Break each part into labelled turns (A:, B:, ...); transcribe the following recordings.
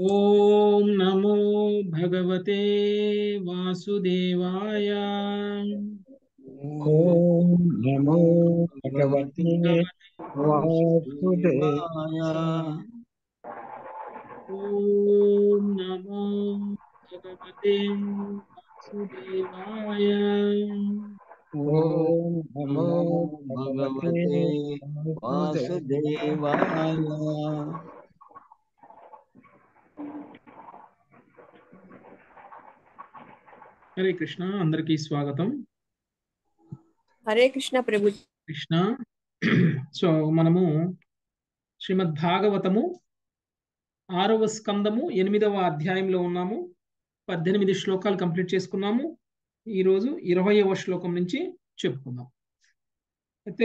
A: ఓం నమో భగవతే వాసుదేవాయ
B: ఓం నమో భగవతే వాసుదేవాయ
A: ఓం నమో భగవతే వాసుదేవాయ
B: ఓం నమో
C: భగవతే వాసుదేవాయ
A: హరే కృష్ణ అందరికీ స్వాగతం
D: హరే కృష్ణ ప్రభు
A: కృష్ణ సో మనము శ్రీమద్ భాగవతము ఆరవ స్కందము ఎనిమిదవ అధ్యాయంలో ఉన్నాము పద్దెనిమిది శ్లోకాలు కంప్లీట్ చేసుకున్నాము ఈరోజు ఇరవయవ శ్లోకం నుంచి చెప్పుకుందాం అయితే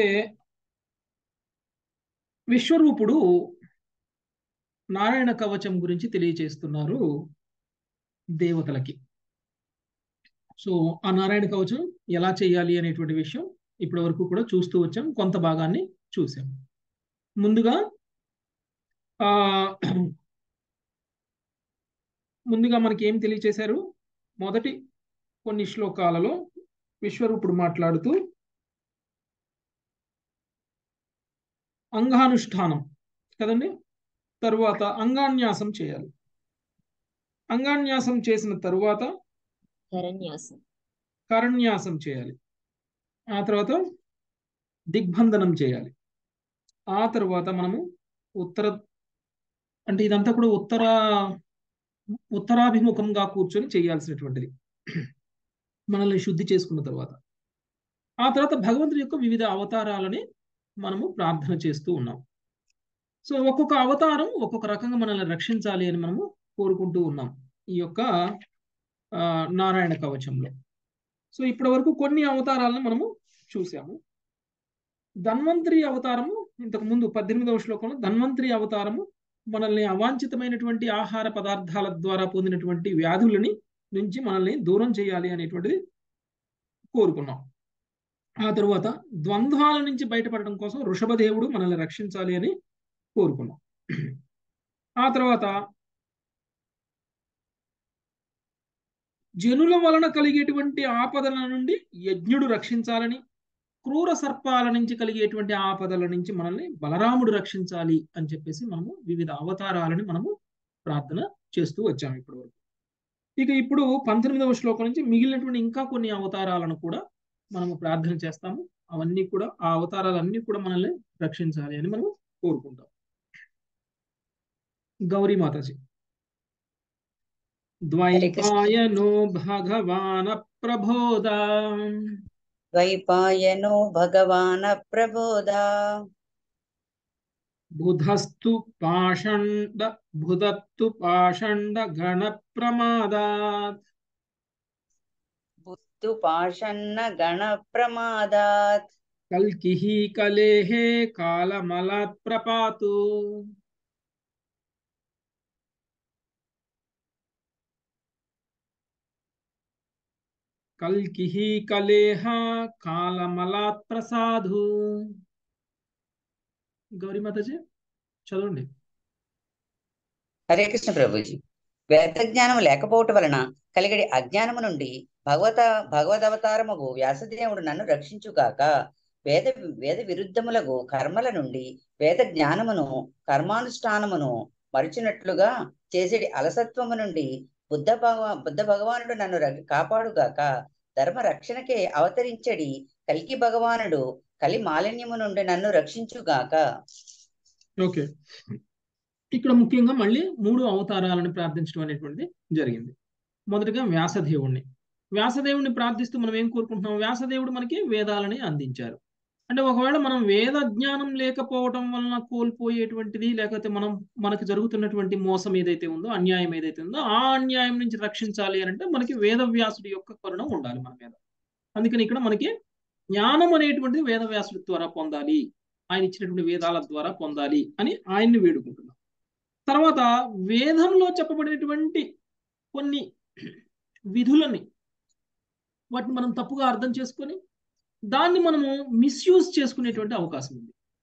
A: విశ్వరూపుడు నారాయణ కవచం గురించి తెలియచేస్తున్నారు దేవతలకి సో ఆ నారాయణ కవచం ఎలా చేయాలి అనేటువంటి విషయం ఇప్పటి వరకు కూడా చూస్తూ వచ్చాం కొంత భాగాన్ని చూసాం ముందుగా ఆ ముందుగా మనకి ఏం తెలియచేశారు మొదటి కొన్ని శ్లోకాలలో విశ్వరూపుడు మాట్లాడుతూ అంగానుష్ఠానం కదండి తరువాత అంగాన్యాసం చేయాలి అంగాన్యాసం చేసిన తరువాత
D: కరణ్యాసం
A: కరణ్యాసం చేయాలి ఆ తర్వాత దిగ్బంధనం చేయాలి ఆ తర్వాత మనము ఉత్తర అంటే ఇదంతా కూడా ఉత్తర ఉత్తరాభిముఖంగా కూర్చొని చేయాల్సినటువంటిది మనల్ని శుద్ధి చేసుకున్న తర్వాత ఆ తర్వాత భగవంతుడి యొక్క వివిధ అవతారాలని మనము ప్రార్థన చేస్తూ ఉన్నాం సో ఒక్కొక్క అవతారం ఒక్కొక్క రకంగా మనల్ని రక్షించాలి అని మనము కోరుకుంటూ ఉన్నాం ఈ యొక్క నారాయణ కవచంలో సో ఇప్పటి వరకు కొన్ని అవతారాలను మనము చూసాము ధన్వంతరి అవతారము ఇంతకు ముందు పద్దెనిమిదవ శ్లోకంలో ధన్వంతరి అవతారము మనల్ని అవాంఛితమైనటువంటి ఆహార పదార్థాల ద్వారా పొందినటువంటి వ్యాధులని నుంచి మనల్ని దూరం చేయాలి అనేటువంటిది కోరుకున్నాం ఆ తరువాత ద్వంద్వాల నుంచి బయటపడడం కోసం వృషభదేవుడు మనల్ని రక్షించాలి అని కోరుకున్నాం ఆ తర్వాత జనుల వలన కలిగేటువంటి ఆపదల నుండి యజ్ఞుడు రక్షించాలని క్రూర సర్పాల నుంచి కలిగేటువంటి ఆపదల నుంచి మనల్ని బలరాముడు రక్షించాలి అని చెప్పేసి మనము వివిధ అవతారాలని మనము ప్రార్థన చేస్తూ వచ్చాము ఇప్పటి వరకు ఇక ఇప్పుడు పంతొమ్మిదవ శ్లోకం నుంచి మిగిలినటువంటి ఇంకా కొన్ని అవతారాలను కూడా మనము ప్రార్థన చేస్తాము అవన్నీ కూడా ఆ అవతారాలన్నీ కూడా మనల్ని రక్షించాలి అని మనం కోరుకుంటాం గౌరీ మాతాజీ ద్వైపాయనో భగవాన ప్రబోధ
E: ద్వైపాయనో భగవాన ప్రబోధ
A: బుధస్తు పాషండ బుధత్తు పాషండ గణ ప్రమాదాత్
E: బుద్ధు పాషన్న గణ ప్రమాదాత్
A: కల్కిః కలేహే కాలమలాత్ ప్రపాతు కల్కిః కలేహ కాలమలాత్ ప్రసాదు గౌరీ మాతాజీ చదవండి
E: హరే కృష్ణ ప్రభుజీ వేద జ్ఞానం లేకపోవటం వలన కలిగడి అజ్ఞానము నుండి భగవత భగవదవతారముగు వ్యాసదేవుడు నన్ను రక్షించుగాక వేద వేద విరుద్ధములకు కర్మల నుండి వేద జ్ఞానమును కర్మానుష్ఠానమును మరిచినట్లుగా చేసేటి అలసత్వము నుండి బుద్ధ భగవ బుద్ధ భగవానుడు నన్ను కాపాడుగాక ధర్మ రక్షణకే అవతరించడి కలికి భగవానుడు కలి మాలిన్యము నుండి నన్ను రక్షించుగాక
A: ఓకే ఇక్కడ ముఖ్యంగా మళ్ళీ మూడు అవతారాలను ప్రార్థించడం అనేటువంటిది జరిగింది మొదటిగా వ్యాసదేవుణ్ణి వ్యాసదేవుణ్ణి ప్రార్థిస్తూ మనం ఏం కోరుకుంటున్నాం వ్యాసదేవుడు మనకి వేదాలని అందించారు అంటే ఒకవేళ మనం వేద జ్ఞానం లేకపోవడం వలన కోల్పోయేటువంటిది లేకపోతే మనం మనకు జరుగుతున్నటువంటి మోసం ఏదైతే ఉందో అన్యాయం ఏదైతే ఉందో ఆ అన్యాయం నుంచి రక్షించాలి అని అంటే మనకి వేదవ్యాసుడి యొక్క కరుణ ఉండాలి మన మీద అందుకని ఇక్కడ మనకి జ్ఞానం అనేటువంటిది వేదవ్యాసుడి ద్వారా పొందాలి ఆయన ఇచ్చినటువంటి వేదాల ద్వారా పొందాలి అని ఆయన్ని వేడుకుంటున్నాం తర్వాత వేదంలో చెప్పబడినటువంటి కొన్ని విధులని వాటిని మనం తప్పుగా అర్థం చేసుకొని దాన్ని మనము మిస్యూజ్ చేసుకునేటువంటి అవకాశం ఉంది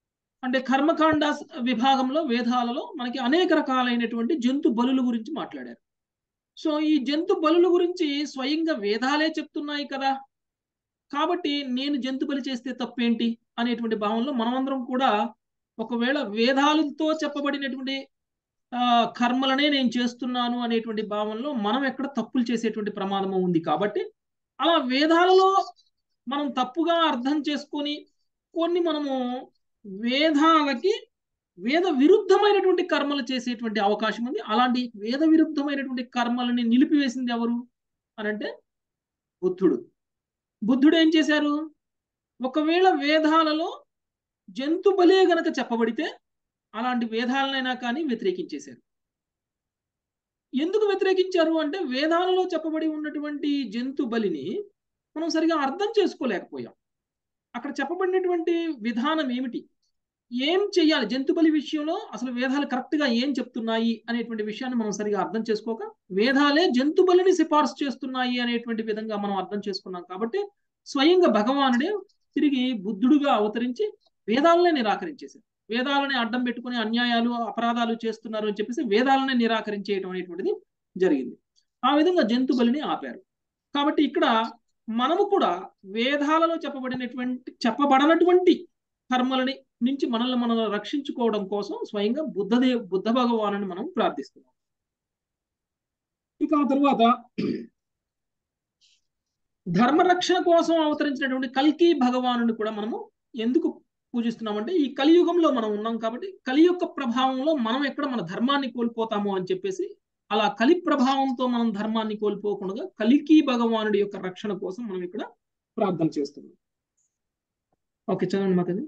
A: అంటే కర్మకాండ విభాగంలో వేదాలలో మనకి అనేక రకాలైనటువంటి జంతు బలుల గురించి మాట్లాడారు సో ఈ జంతు బలుల గురించి స్వయంగా వేదాలే చెప్తున్నాయి కదా కాబట్టి నేను జంతు బలి చేస్తే తప్పేంటి అనేటువంటి భావంలో మనమందరం కూడా ఒకవేళ వేదాలతో చెప్పబడినటువంటి ఆ, కర్మలనే నేను చేస్తున్నాను అనేటువంటి భావంలో మనం ఎక్కడ తప్పులు చేసేటువంటి ప్రమాదము ఉంది కాబట్టి అలా వేదాలలో మనం తప్పుగా అర్థం చేసుకొని కొన్ని మనము వేదాలకి వేద విరుద్ధమైనటువంటి కర్మలు చేసేటువంటి అవకాశం ఉంది అలాంటి వేద విరుద్ధమైనటువంటి కర్మలని నిలిపివేసింది ఎవరు అని అంటే బుద్ధుడు బుద్ధుడు ఏం చేశారు ఒకవేళ వేదాలలో జంతు బలే గనక చెప్పబడితే అలాంటి వేదాలనైనా కానీ వ్యతిరేకించేశారు ఎందుకు వ్యతిరేకించారు అంటే వేదాలలో చెప్పబడి ఉన్నటువంటి జంతు బలిని మనం సరిగా అర్థం చేసుకోలేకపోయాం అక్కడ చెప్పబడినటువంటి విధానం ఏమిటి ఏం చెయ్యాలి జంతు బలి విషయంలో అసలు వేదాలు కరెక్ట్ గా ఏం చెప్తున్నాయి అనేటువంటి విషయాన్ని మనం సరిగా అర్థం చేసుకోక వేదాలే జంతు బలిని సిఫార్సు చేస్తున్నాయి అనేటువంటి విధంగా మనం అర్థం చేసుకున్నాం కాబట్టి స్వయంగా భగవానుడే తిరిగి బుద్ధుడుగా అవతరించి వేదాలనే నిరాకరించేశారు వేదాలని అడ్డం పెట్టుకుని అన్యాయాలు అపరాధాలు చేస్తున్నారు అని చెప్పేసి వేదాలనే నిరాకరించేయడం అనేటువంటిది జరిగింది ఆ విధంగా జంతు బలిని ఆపారు కాబట్టి ఇక్కడ మనము కూడా వేదాలలో చెప్పబడినటువంటి చెప్పబడనటువంటి కర్మలని నుంచి మనల్ని మనం రక్షించుకోవడం కోసం స్వయంగా బుద్ధదే బుద్ధ భగవాను మనం ప్రార్థిస్తున్నాం ఇక ఆ తర్వాత ధర్మరక్షణ కోసం అవతరించినటువంటి కల్కి భగవానుని కూడా మనము ఎందుకు పూజిస్తున్నామంటే ఈ కలియుగంలో మనం ఉన్నాం కాబట్టి కలి యొక్క ప్రభావంలో మనం ఎక్కడ మన ధర్మాన్ని కోల్పోతాము అని చెప్పేసి అలా కలి ప్రభావంతో మనం ధర్మాన్ని కోల్పోకుండా కలికి భగవానుడి యొక్క రక్షణ కోసం మనం ఇక్కడ ప్రార్థన చేస్తున్నాం ఓకే చదవండి మాతది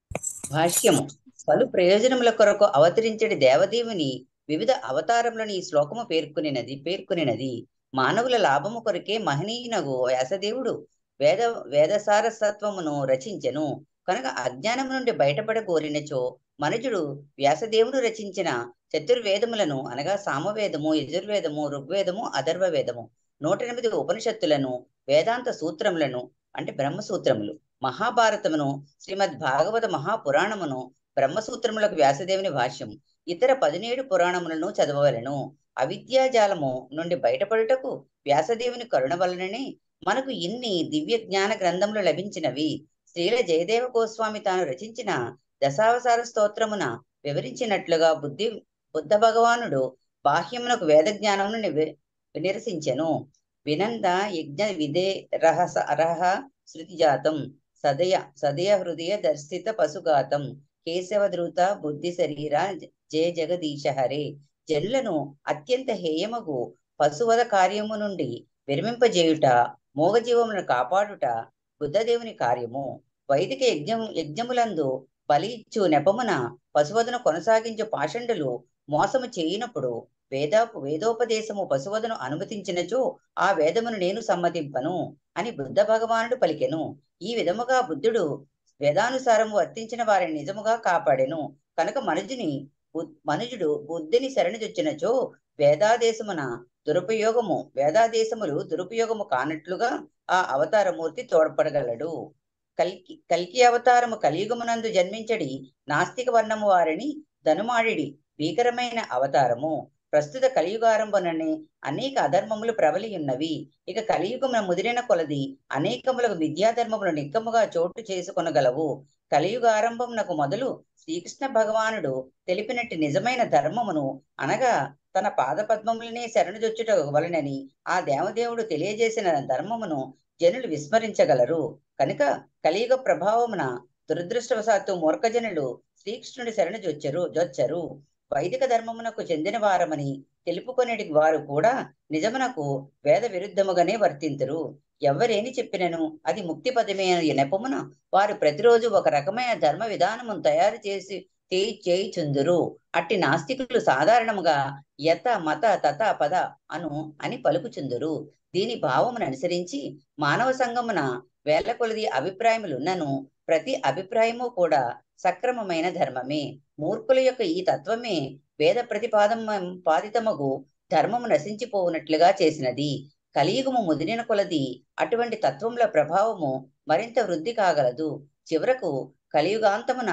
E: భాష్యము పలు ప్రయోజనముల కొరకు అవతరించడి దేవదేవుని వివిధ అవతారములను ఈ శ్లోకము పేర్కొనినది పేర్కొనినది మానవుల లాభము కొరకే మహనీయునగు వ్యాసదేవుడు వేద వేదసారసత్వమును రచించెను కనుక అజ్ఞానం నుండి బయటపడ కోరినచో మనుజుడు వ్యాసదేవుడు రచించిన చతుర్వేదములను అనగా సామవేదము యజుర్వేదము ఋగ్వేదము అథర్వ వేదము నూట ఎనిమిది ఉపనిషత్తులను వేదాంత సూత్రములను అంటే బ్రహ్మసూత్రములు మహాభారతమును శ్రీమద్ భాగవత మహాపురాణమును బ్రహ్మసూత్రములకు వ్యాసదేవుని భాష్యం ఇతర పదిహేడు పురాణములను చదవవలను అవిద్యాజాలము నుండి బయటపడుటకు వ్యాసదేవుని కరుణ వలననే మనకు ఇన్ని దివ్య జ్ఞాన గ్రంథములు లభించినవి శ్రీల జయదేవ గోస్వామి తాను రచించిన దశావతార స్తోత్రమున వివరించినట్లుగా బుద్ధి బుద్ధ భగవానుడు బాహ్యమునకు వేద జ్ఞానమును నివ- నిరసించెను వినంద యజ్ఞ విదే రహస అరహ శృతిజాతం సదయ సదయ హృదయ దర్శిత పశుగాతం కేశవధృత బుద్ధి శరీర జయ జగదీశ హరే జనులను అత్యంత హేయమగు పశువధ కార్యము నుండి విరమింపజేయుట మోగజీవములను కాపాడుట బుద్ధదేవుని కార్యము వైదిక యజ్ఞం యజ్ఞములందు బలి ఇచ్చు నెపమున పశువధను కొనసాగించు పాషండులు మోసము చేయనప్పుడు వేదాపు వేదోపదేశము పశువధను అనుమతించినచో ఆ వేదమును నేను సమ్మతింపను అని బుద్ధ భగవానుడు పలికెను ఈ విధముగా బుద్ధుడు వేదానుసారము వర్తించిన వారిని నిజముగా కాపాడెను కనుక మనుజుని బు- మనుజుడు బుద్ధిని శరణుజొచ్చినచో వేదాదేశమున దురుపయోగము వేదాదేశములు దురుపయోగము కానట్లుగా ఆ అవతారమూర్తి తోడ్పడగలడు కల్కి కల్కి అవతారము కలియుగమునందు జన్మించడి నాస్తిక వర్ణము వారిని ధనుమాడిడి భీకరమైన అవతారము ప్రస్తుత కలియుగారంభనని అనేక అధర్మములు ప్రబలి ఉన్నవి ఇక కలియుగమున ముదిరిన కొలది అనేకములకు విద్యాధర్మములు నిక్కముగా చోటు చేసుకొనగలవు కలియుగారంభమునకు మొదలు శ్రీకృష్ణ భగవానుడు తెలిపినట్టు నిజమైన ధర్మమును అనగా తన పాదపద్మములనే శరణుజొచ్చుట వలనని ఆ దేవదేవుడు తెలియజేసిన ధర్మమును జనులు విస్మరించగలరు కనుక కలియుగ ప్రభావమున దురదృష్టవశాత్తు మూర్ఖజనులు శ్రీకృష్ణుడి శరణు జొచ్చరు జొచ్చరు వైదిక ధర్మమునకు చెందిన వారమని తెలుపుకొనేటి వారు కూడా నిజమునకు వేద విరుద్ధముగానే వర్తింతురు ఎవరేని చెప్పినను అది ముక్తి పదమే అనే నెపమున వారు ప్రతిరోజు ఒక రకమైన ధర్మ విధానమును తయారు చేసి చేయి చేయిచుందురు అట్టి నాస్తికులు సాధారణముగా యత మత తత పద అను అని పలుకుచుందురు దీని భావమును అనుసరించి మానవ సంగమున వేల కొలది అభిప్రాయములున్నను ప్రతి అభిప్రాయము కూడా సక్రమమైన ధర్మమే మూర్ఖుల యొక్క ఈ తత్వమే వేద ప్రతిపాదం పాదితమగు ధర్మము నశించిపోవునట్లుగా చేసినది కలియుగము ముదిరిన కొలది అటువంటి తత్వముల ప్రభావము మరింత వృద్ధి కాగలదు చివరకు కలియుగాంతమున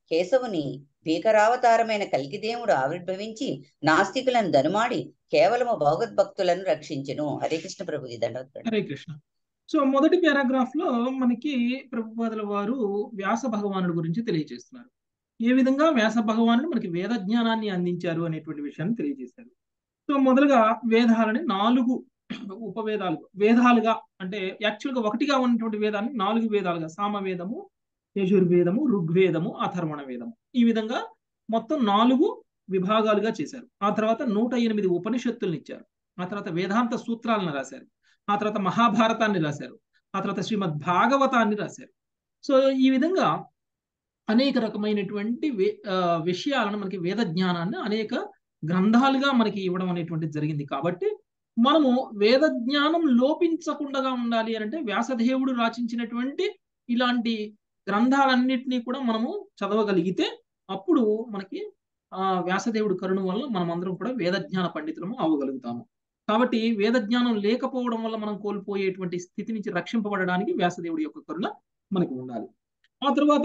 E: కేశవుని భీకరావతారమైన కల్కిదేవుడు ఆవిర్భవించి నాస్తికులను దనుమాడి కేవలము భగవద్భక్తులను రక్షించెను హరే కృష్ణ ప్రభుజీ దండవత్
A: హరే కృష్ణ సో మొదటి పారాగ్రాఫ్ లో మనకి ప్రభుపాదుల వారు వ్యాస భగవానుడి గురించి తెలియజేస్తున్నారు ఏ విధంగా వ్యాస భగవానుడు మనకి వేద జ్ఞానాన్ని అందించారు అనేటువంటి విషయాన్ని తెలియజేశారు సో మొదలుగా వేదాలని నాలుగు ఉపవేదాలు వేదాలుగా అంటే యాక్చువల్ గా ఒకటిగా ఉన్నటువంటి వేదాన్ని నాలుగు వేదాలుగా సామవేదము యజుర్వేదము ఋగ్వేదము అథర్వణ వేదము ఈ విధంగా మొత్తం నాలుగు విభాగాలుగా చేశారు ఆ తర్వాత నూట ఎనిమిది ఉపనిషత్తులను ఇచ్చారు ఆ తర్వాత వేదాంత సూత్రాలను రాశారు ఆ తర్వాత మహాభారతాన్ని రాశారు ఆ తర్వాత శ్రీమద్ భాగవతాన్ని రాశారు సో ఈ విధంగా అనేక రకమైనటువంటి విషయాలను మనకి వేద జ్ఞానాన్ని అనేక గ్రంథాలుగా మనకి ఇవ్వడం అనేటువంటిది జరిగింది కాబట్టి మనము వేద జ్ఞానం లోపించకుండా ఉండాలి అని అంటే వ్యాసదేవుడు రచించినటువంటి ఇలాంటి గ్రంథాలన్నింటినీ కూడా మనము చదవగలిగితే అప్పుడు మనకి ఆ వ్యాసదేవుడు కరుణ వల్ల మనం అందరం కూడా వేద జ్ఞాన పండితులము అవ్వగలుగుతాము కాబట్టి వేద జ్ఞానం లేకపోవడం వల్ల మనం కోల్పోయేటువంటి స్థితి నుంచి రక్షింపబడడానికి వ్యాసదేవుడి యొక్క కరుణ మనకి ఉండాలి ఆ తర్వాత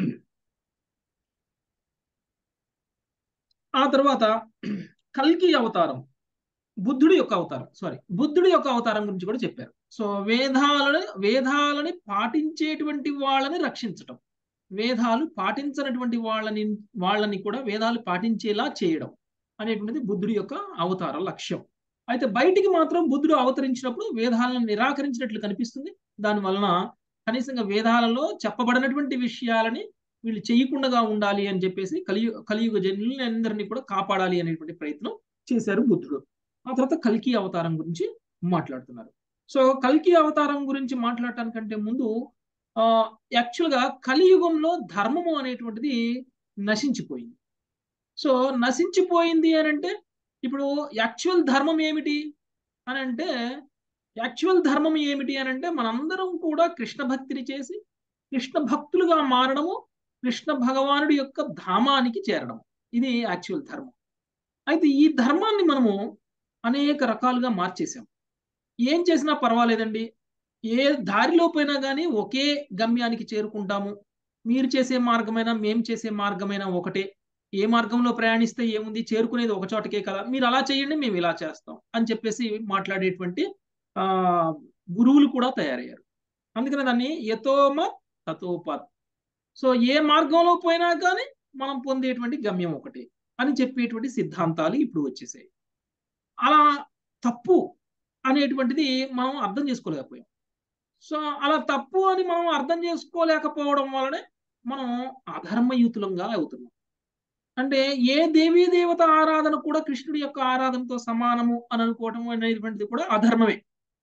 A: ఆ తర్వాత కల్కి అవతారం బుద్ధుడి యొక్క అవతారం సారీ బుద్ధుడి యొక్క అవతారం గురించి కూడా చెప్పారు సో వేదాలని వేదాలని పాటించేటువంటి వాళ్ళని రక్షించటం వేదాలు పాటించినటువంటి వాళ్ళని వాళ్ళని కూడా వేదాలు పాటించేలా చేయడం అనేటువంటిది బుద్ధుడి యొక్క అవతార లక్ష్యం అయితే బయటికి మాత్రం బుద్ధుడు అవతరించినప్పుడు వేదాలను నిరాకరించినట్లు కనిపిస్తుంది దాని వలన కనీసంగా వేదాలలో చెప్పబడినటువంటి విషయాలని వీళ్ళు చేయకుండా ఉండాలి అని చెప్పేసి కలియు కలియుగ జనులందరినీ కూడా కాపాడాలి అనేటువంటి ప్రయత్నం చేశారు బుద్ధుడు ఆ తర్వాత కల్కి అవతారం గురించి మాట్లాడుతున్నారు సో కల్కి అవతారం గురించి మాట్లాడటానికంటే ముందు ఆ యాక్చువల్గా కలియుగంలో ధర్మము అనేటువంటిది నశించిపోయింది సో నశించిపోయింది అని అంటే ఇప్పుడు యాక్చువల్ ధర్మం ఏమిటి అని అంటే యాక్చువల్ ధర్మం ఏమిటి అని అంటే మనందరం కూడా కృష్ణ భక్తిని చేసి కృష్ణ భక్తులుగా మారడము కృష్ణ భగవానుడి యొక్క ధామానికి చేరడం ఇది యాక్చువల్ ధర్మం అయితే ఈ ధర్మాన్ని మనము అనేక రకాలుగా మార్చేసాం ఏం చేసినా పర్వాలేదండి ఏ దారిలో పోయినా కానీ ఒకే గమ్యానికి చేరుకుంటాము మీరు చేసే మార్గమైనా మేము చేసే మార్గమైనా ఒకటే ఏ మార్గంలో ప్రయాణిస్తే ఏముంది చేరుకునేది ఒక చోటకే కదా మీరు అలా చేయండి మేము ఇలా చేస్తాం అని చెప్పేసి మాట్లాడేటువంటి ఆ గురువులు కూడా తయారయ్యారు అందుకని దాన్ని యతోమ తతోపత్ సో ఏ మార్గంలో పోయినా కానీ మనం పొందేటువంటి గమ్యం ఒకటి అని చెప్పేటువంటి సిద్ధాంతాలు ఇప్పుడు వచ్చేసాయి అలా తప్పు అనేటువంటిది మనం అర్థం చేసుకోలేకపోయాం సో అలా తప్పు అని మనం అర్థం చేసుకోలేకపోవడం వలనే మనం అధర్మయుతులంగా అవుతున్నాం అంటే ఏ దేవీ దేవత ఆరాధన కూడా కృష్ణుడి యొక్క ఆరాధనతో సమానము అని అనుకోవడం అనేటువంటిది కూడా అధర్మమే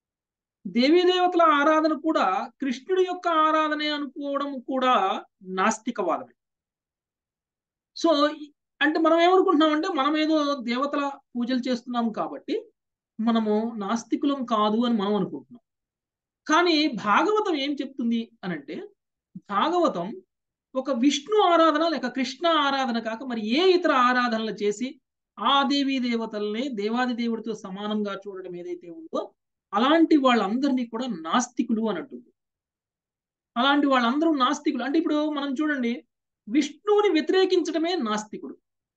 A: దేవీ దేవతల ఆరాధన కూడా కృష్ణుడి యొక్క ఆరాధనే అనుకోవడం కూడా నాస్తికవాదమే సో అంటే మనం ఏమనుకుంటున్నాం అంటే మనం ఏదో దేవతల పూజలు చేస్తున్నాం కాబట్టి మనము నాస్తికులం కాదు అని మనం అనుకుంటున్నాం కానీ భాగవతం ఏం చెప్తుంది అని అంటే భాగవతం ఒక విష్ణు ఆరాధన లేక కృష్ణ ఆరాధన కాక మరి ఏ ఇతర ఆరాధనలు చేసి ఆ దేవీ దేవతల్ని దేవాది దేవుడితో సమానంగా చూడడం ఏదైతే ఉందో అలాంటి వాళ్ళందరినీ కూడా నాస్తికులు అని అంటుంది అలాంటి వాళ్ళందరూ నాస్తికులు అంటే ఇప్పుడు మనం చూడండి విష్ణువుని వ్యతిరేకించడమే నాస్తికుడు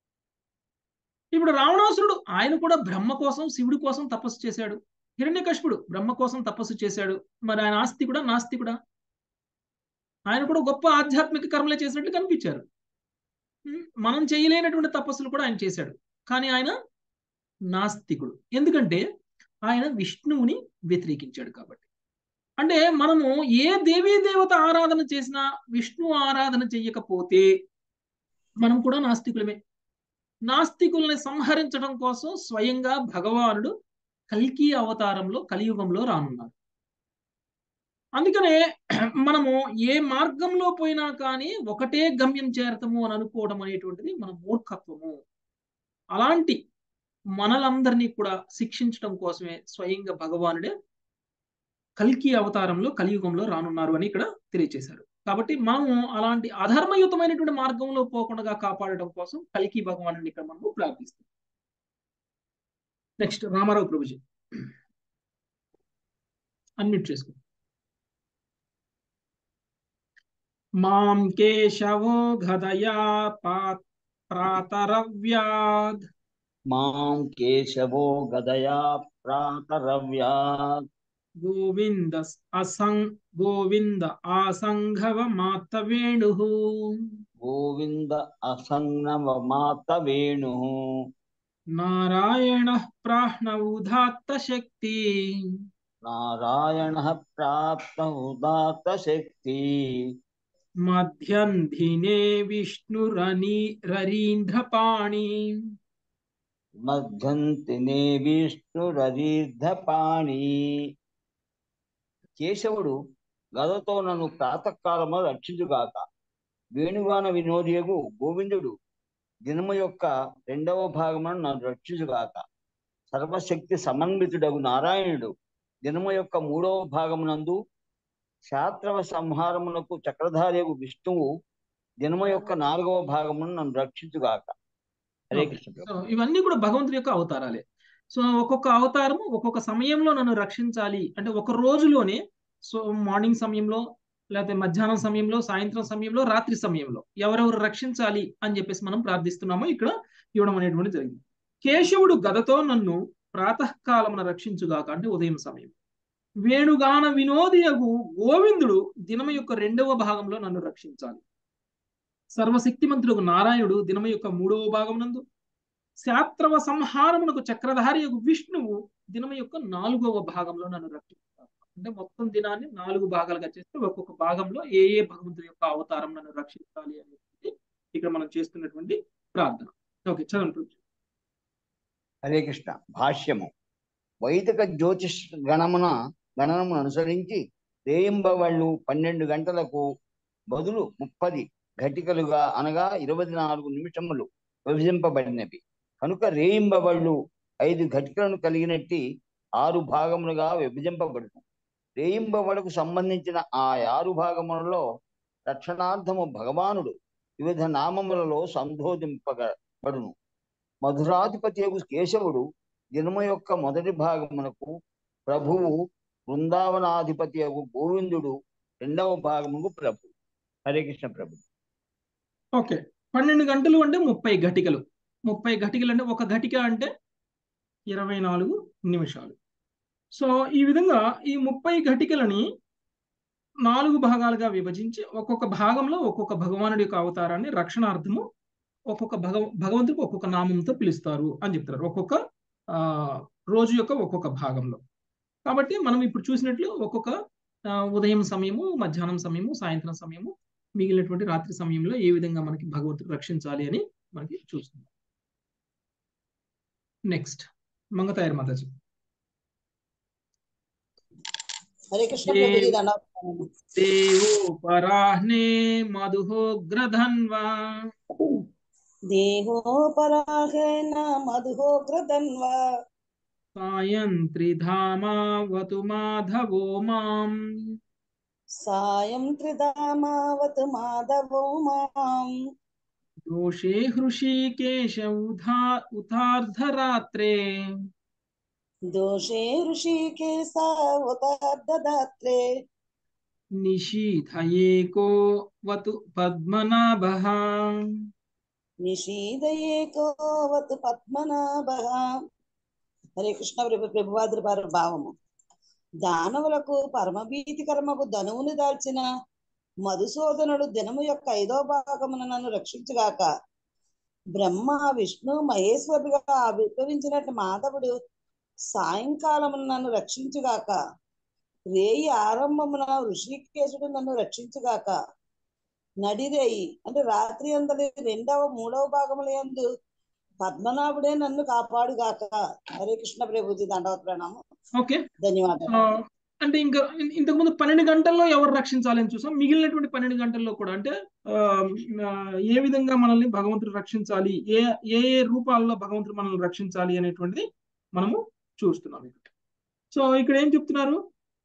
A: ఇప్పుడు రావణాసురుడు ఆయన కూడా బ్రహ్మ కోసం శివుడి కోసం తపస్సు చేశాడు హిరణ్యకశిపుడు బ్రహ్మ కోసం తపస్సు చేశాడు మరి ఆయన ఆస్తికుడా నాస్తికుడా ఆయన కూడా గొప్ప ఆధ్యాత్మిక కర్మలే చేసినట్లు కనిపించారు మనం చేయలేనటువంటి తపస్సులు కూడా ఆయన చేశాడు కానీ ఆయన నాస్తికుడు ఎందుకంటే ఆయన విష్ణువుని వ్యతిరేకించాడు కాబట్టి అంటే మనము ఏ దేవీ దేవత ఆరాధన చేసినా విష్ణు ఆరాధన చెయ్యకపోతే మనం కూడా నాస్తికులమే నాస్తికుల్ని సంహరించడం కోసం స్వయంగా భగవానుడు కల్కి అవతారంలో కలియుగంలో రానున్నారు అందుకనే మనము ఏ మార్గంలో పోయినా కానీ ఒకటే గమ్యం చేరతము అని అనుకోవడం అనేటువంటిది మన మూర్ఖత్వము అలాంటి మనలందరినీ కూడా శిక్షించడం కోసమే స్వయంగా భగవానుడే కల్కి అవతారంలో కలియుగంలో రానున్నారు అని ఇక్కడ తెలియచేశారు కాబట్టి మనము అలాంటి అధర్మయుతమైనటువంటి మార్గంలో పోకుండా కాపాడడం కోసం కల్కి భగవాను ఇక్కడ మనము ప్రార్థిస్తాం నెక్స్ట్ రామారావు ప్రభుజీ అన్మ్యూట్ చేసుకో మాం కేశవో గదయా పా- ప్రాతరవ్యాద్
B: మాం కేశవో గదయా ప్రాతరవ్యాత్
A: గోవింద అసం గోవింద ఆసంఘవ మాతవేణు
B: గోవింద అసంగమాత వేణు
A: నారాయణ ప్రాహ్ణ ఉదాత్త శక్తి
B: నారాయణ ప్రాప్త ఉదాత్త శక్తి
A: మధ్యంధినే విష్ణురని రరీంద్రపాణి
B: మధ్యంతినే విష్ణురదీర్ధపాణి కేశవుడు గదతో నన్ను ప్రాతకాలము రక్షించుగాక వేణుగాన వినోదియగు గోవిందుడు దినము యొక్క రెండవ భాగమును నన్ను రక్షించుగాక సర్వశక్తి సమన్వితుడగు నారాయణుడు దినము యొక్క మూడవ భాగమునందు శాస్త్రవ సంహారమునకు చక్రధారియగు విష్ణువు దినము యొక్క నాలుగవ భాగమును నన్ను రక్షించుగాక హరే కృష్ణ ప్రభు.
A: సో ఇవన్నీ కూడా భగవంతుడి యొక్క అవతారాలే సో ఒక్కొక్క అవతారము ఒక్కొక్క సమయంలో నన్ను రక్షించాలి అంటే ఒక రోజులోనే సో మార్నింగ్ సమయంలో లేకపోతే మధ్యాహ్నం సమయంలో సాయంత్రం సమయంలో రాత్రి సమయంలో ఎవరెవరు రక్షించాలి అని చెప్పేసి మనం ప్రార్థిస్తున్నామో ఇక్కడ ఇవ్వడం అనేటువంటి జరిగింది కేశవుడు గదతో నన్ను ప్రాతకాలమున రక్షించుగాక అంటే ఉదయం సమయం వేణుగాన వినోదియగు గోవిందుడు దినమ యొక్క రెండవ భాగంలో నన్ను రక్షించాలి సర్వశక్తిమంతుడు నారాయణుడు దినమ యొక్క మూడవ భాగమునందు శాత్రవ సంహారమునకు చక్రధారి యొక్క విష్ణువు దినమ యొక్క నాలుగవ భాగంలో నన్ను రక్షిస్తారు అంటే మొత్తం దినాన్ని నాలుగు భాగాలుగా చేస్తే ఒక్కొక్క భాగంలో ఏ ఏ భగవంతుడి యొక్క అవతారం నన్ను రక్షించాలి అనేది ఇక్కడ మనం చేస్తున్నటువంటి ప్రార్థన ఓకే చదవండి
B: హరే కృష్ణ భాష్యము వైదిక జ్యోతిష్ గణమున గణనమును అనుసరించి రేయింబవళ్ళు పన్నెండు గంటలకు బదులు ముప్పది ఘటికలుగా అనగా ఇరవై నాలుగు నిమిషములు విభజింపబడినవి కనుక రేయింబవళ్ళు ఐదు ఘటికలను కలిగినట్టి ఆరు భాగములుగా విభజింపబడును రేయింబవళకు సంబంధించిన ఆ ఆరు భాగములలో రక్షణార్థము భగవానుడు వివిధ నామములలో సంబోధింపబడును మధురాధిపతి కేశవుడు దినము యొక్క మొదటి భాగమునకు ప్రభువు బృందావనాధిపతి గోవిందుడు రెండవ భాగముకు ప్రభు హరే కృష్ణ ప్రభు
A: ఓకే పన్నెండు గంటలు అంటే ముప్పై ఘటికలు ముప్పై ఘటికలు అంటే ఒక ఘటిక అంటే ఇరవై నాలుగు నిమిషాలు సో ఈ విధంగా ఈ ముప్పై ఘటికలని నాలుగు భాగాలుగా విభజించి ఒక్కొక్క భాగంలో ఒక్కొక్క భగవానుడి యొక్క అవతారాన్ని రక్షణార్థము ఒక్కొక్క భగవ భగవంతుడికి ఒక్కొక్క నామంతో పిలుస్తారు అని చెప్తారు ఒక్కొక్క ఆ రోజు యొక్క ఒక్కొక్క భాగంలో కాబట్టి మనం ఇప్పుడు చూసినట్లు ఒక్కొక్క ఆ, ఉదయం సమయము మధ్యాహ్నం సమయము సాయంత్రం సమయము మిగిలినటువంటి రాత్రి సమయంలో ఏ విధంగా మనకి భగవంతుడు రక్షించాలి అని మనకి చూస్తున్నాం నెక్స్ట్ మంగతాయర్ మాతాజీ
C: హరే కృష్ణ ప్రభుజీ దండవత్సరము.
A: దేవో పరాహ్నే మధుహోగ్రధన్వా
C: దేహోపరాహేన మధుహోగ్రధన్వా
A: సాయంత్రిధామావతు మాధవో మాం
C: సాయం త్రిధామావత్ మాధవో మాం
A: దోషే హృషీకేశ ఉధా ఉతార్ధరాత్రే
C: దోషే ఋషికేశ ఉతార్ధదాత్రే
A: నిషీధయేకో వతు పద్మనాభః
C: నిషీదయేకోవత్ పద్మనాభ హరే కృష్ణ ప్రభు ప్రభువాదుల వారి భావము దానవులకు పరమభీతికరమకు ధనువుని దాల్చిన మధుసూదనుడు దినము యొక్క ఐదో భాగమున నన్ను రక్షించుగాక బ్రహ్మ విష్ణు మహేశ్వరుడుగా ఆవిర్భవించినట్టు మాధవుడు సాయంకాలమున నన్ను రక్షించుగాక రేయి ఆరంభమున ఋషికేశుడు నన్ను రక్షించుగాక నడిరేయి అంటే రాత్రి అందరి రెండవ మూడవ భాగముల యందు పద్మనాభుడే నన్ను కాపాడుగాక హరే కృష్ణ ప్రభుజీ దండవత్ ప్రణామం
A: ఓకే
C: ధన్యవాదాలు
A: ఆ, అంటే ఇంకా ఇన్- ఇంతకుముందు పన్నెండు గంటల్లో ఎవరు రక్షించాలని చూసాం మిగిలినటువంటి పన్నెండు గంటల్లో కూడా అంటే ఆ, ఆ, ఏ విధంగా మనల్ని భగవంతుడు రక్షించాలి ఏ ఏ ఏ రూపాల్లో భగవంతుడు మనల్ని రక్షించాలి అనేటువంటిది మనము చూస్తున్నాం ఇక్కడ సో ఇక్కడ ఏం చెప్తున్నారు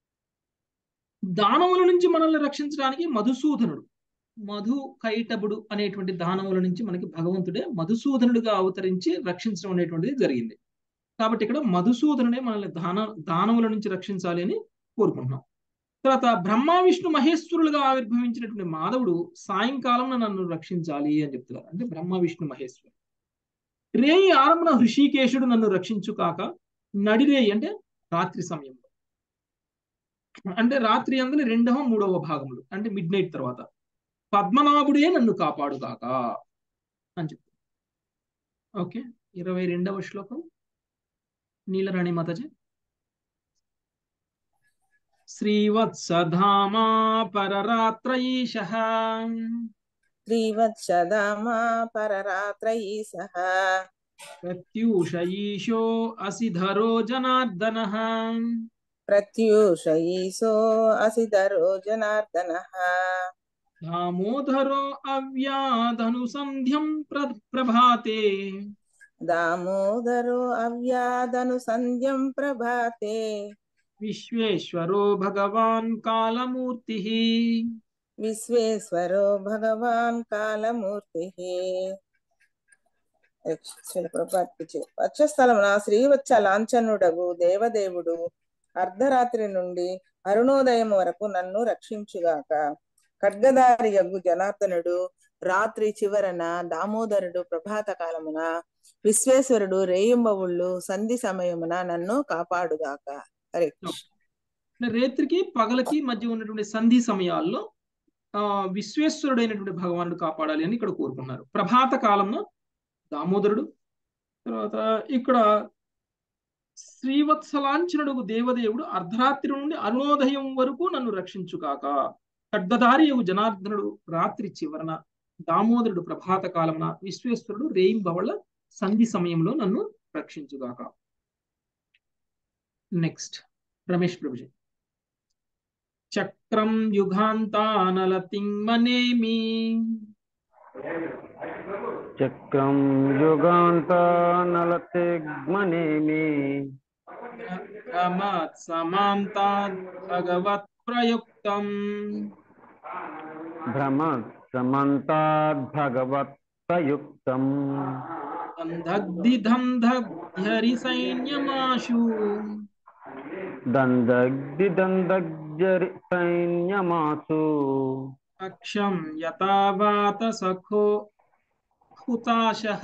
A: దానవుల నుంచి మనల్ని రక్షించడానికి మధుసూదనుడు మధు కైటబుడు అనేటువంటి దానవుల నుంచి మనకి భగవంతుడే మధుసూదనుడిగా అవతరించి రక్షించడం అనేటువంటిది జరిగింది కాబట్టి ఇక్కడ మధుసూదనుడే మనల్ని దాన దానవుల నుంచి రక్షించాలి అని కోరుకుంటున్నాం తర్వాత బ్రహ్మ విష్ణు మహేశ్వరులుగా ఆవిర్భవించినటువంటి మాధవుడు సాయంకాలం నన్ను రక్షించాలి అని చెప్తున్నారు అంటే బ్రహ్మ విష్ణు మహేశ్వరుడు రేయి ఆరంభన హృషికేశుడు నన్ను రక్షించు కాక నడిరేయి అంటే రాత్రి సమయంలో అంటే రాత్రి అందులో రెండవ మూడవ భాగములు అంటే మిడ్ నైట్ తర్వాత పద్మనాభుడే నన్ను కాపాడుగాక అని చెప్తారు ఓకే ఇరవై రెండవ శ్లోకం నీలరాణి మాతాజీ శ్రీవత్సధామా పరరాత్రయీశ
F: శ్రీవత్సదామా పరరాత్రయీశః
A: ప్రత్యూష ఈశో అసిధరో జనార్దన
F: ప్రత్యూష ఈశో అసిధరో జనార్దనః
A: దామోదరో అవ్యాధను సంధ్యం ప్ర- ప్రభాతే
F: దామోదరో అవ్యాదను సంధ్యం ప్రభాతే
A: విశ్వేశ్వరో భగవాన్ కాలమూర్తి
F: విశ్వేశ్వరో భగవాన్ కాలమూర్తి వక్షస్థలమున శ్రీవత్స లాంఛనుడగు దేవదేవుడు అర్ధరాత్రి నుండి అరుణోదయం వరకు నన్ను రక్షించుగాక ఖడ్గదారి యగ్గు జనార్దనుడు రాత్రి చివరన దామోదరుడు ప్రభాత కాలమున విశ్వేశ్వరుడు రేయింబవుళ్ళు సంధి సమయమున నన్ను కాపాడుగాక హరే కృష్ణ
A: రేత్రికి పగలకి మధ్య ఉన్నటువంటి సంధి సమయాల్లో ఆ విశ్వేశ్వరుడైనటువంటి భగవానుడు కాపాడాలి అని ఇక్కడ కోరుకున్నారు ప్రభాత కాలంలో దామోదరుడు తర్వాత ఇక్కడ శ్రీవత్సలాంఛనుడు దేవదేవుడు అర్ధరాత్రి నుండి అరుణోదయం వరకు నన్ను రక్షించుగాక ఖడ్గదారి జనార్దనుడు రాత్రి చివరన దామోదరుడు ప్రభాత కాలమున విశ్వేశ్వరుడు రేయింబవళ్ళ సంధి సమయంలో నన్ను రక్షించుగాక నెక్స్ట్ రమేష్ ప్రభుజీ చక్రం యుగాంతానల తింగమనేమి
G: చక్రం యుగాంతానలతిగ్మనేమి
A: రమత్ సమాంతాద్ భగవత్ ప్రయుక్తం
G: భ్రమ సమంతాద్భగవత్ ప్రయుక్తం
A: దందగ్ధిధం దగ్ధ్యరి సైన్యమాశు
G: దందగ్ధి దందగ్జరి సైన్యమాసు
A: అక్షం యథావాత సఖో హుతాశః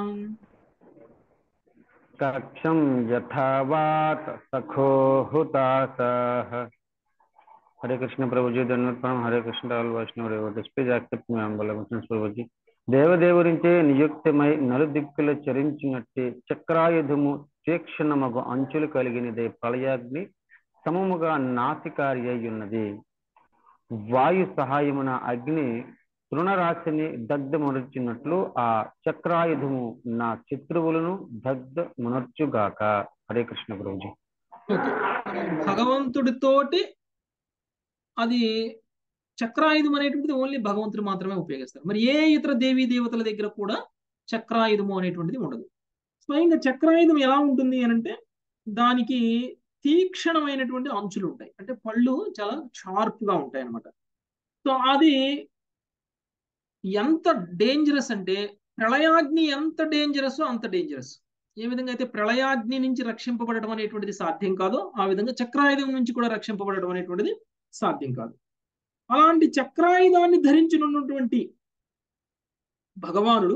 G: కక్షం యథావాత్ సఖో హుతాసః హరే కృష్ణ ప్రభుజీ ధన్యవాదం Hare Krishna all Vaishnava devotees please accept my humble obeisances Prabhuji దేవదేవురించే నియుక్తమై నలుదిక్కుల చరించినట్టే చక్రాయుధము తీక్షణమగు అంచులు కలిగినదే ప్రళయాగ్ని సమముగా నాసికారి అయి ఉన్నది వాయు సహాయమున అగ్ని తృణరాశిని దగ్ధమునర్చినట్లు ఆ చక్రాయుధము నా శత్రువులను దగ్ధమునర్చుగాక హరే కృష్ణ ప్రభుజీ
A: ఓకే భగవంతుడితోటి అది చక్రాయుధం అనేటువంటిది ఓన్లీ భగవంతుడు మాత్రమే ఉపయోగిస్తారు మరి ఏ ఇతర దేవీ దేవతల దగ్గర కూడా చక్రాయుధము అనేటువంటిది ఉండదు స్వయంగా చక్రాయుధం ఎలా ఉంటుంది అని అంటే దానికి తీక్షణమైనటువంటి అంచులు ఉంటాయి అంటే పళ్ళు చాలా షార్ప్ గా ఉంటాయి అన్నమాట సో అది ఎంత డేంజరస్ అంటే ప్రళయాగ్ని ఎంత డేంజరస్ అంత డేంజరస్ ఏ విధంగా అయితే ప్రళయాగ్ని నుంచి రక్షింపబడటం అనేటువంటిది సాధ్యం కాదో ఆ విధంగా చక్రాయుధం నుంచి కూడా రక్షింపబడటం అనేటువంటిది సాధ్యం కాదు అలాంటి చక్రాయుధాన్ని ధరించినటువంటి భగవానుడు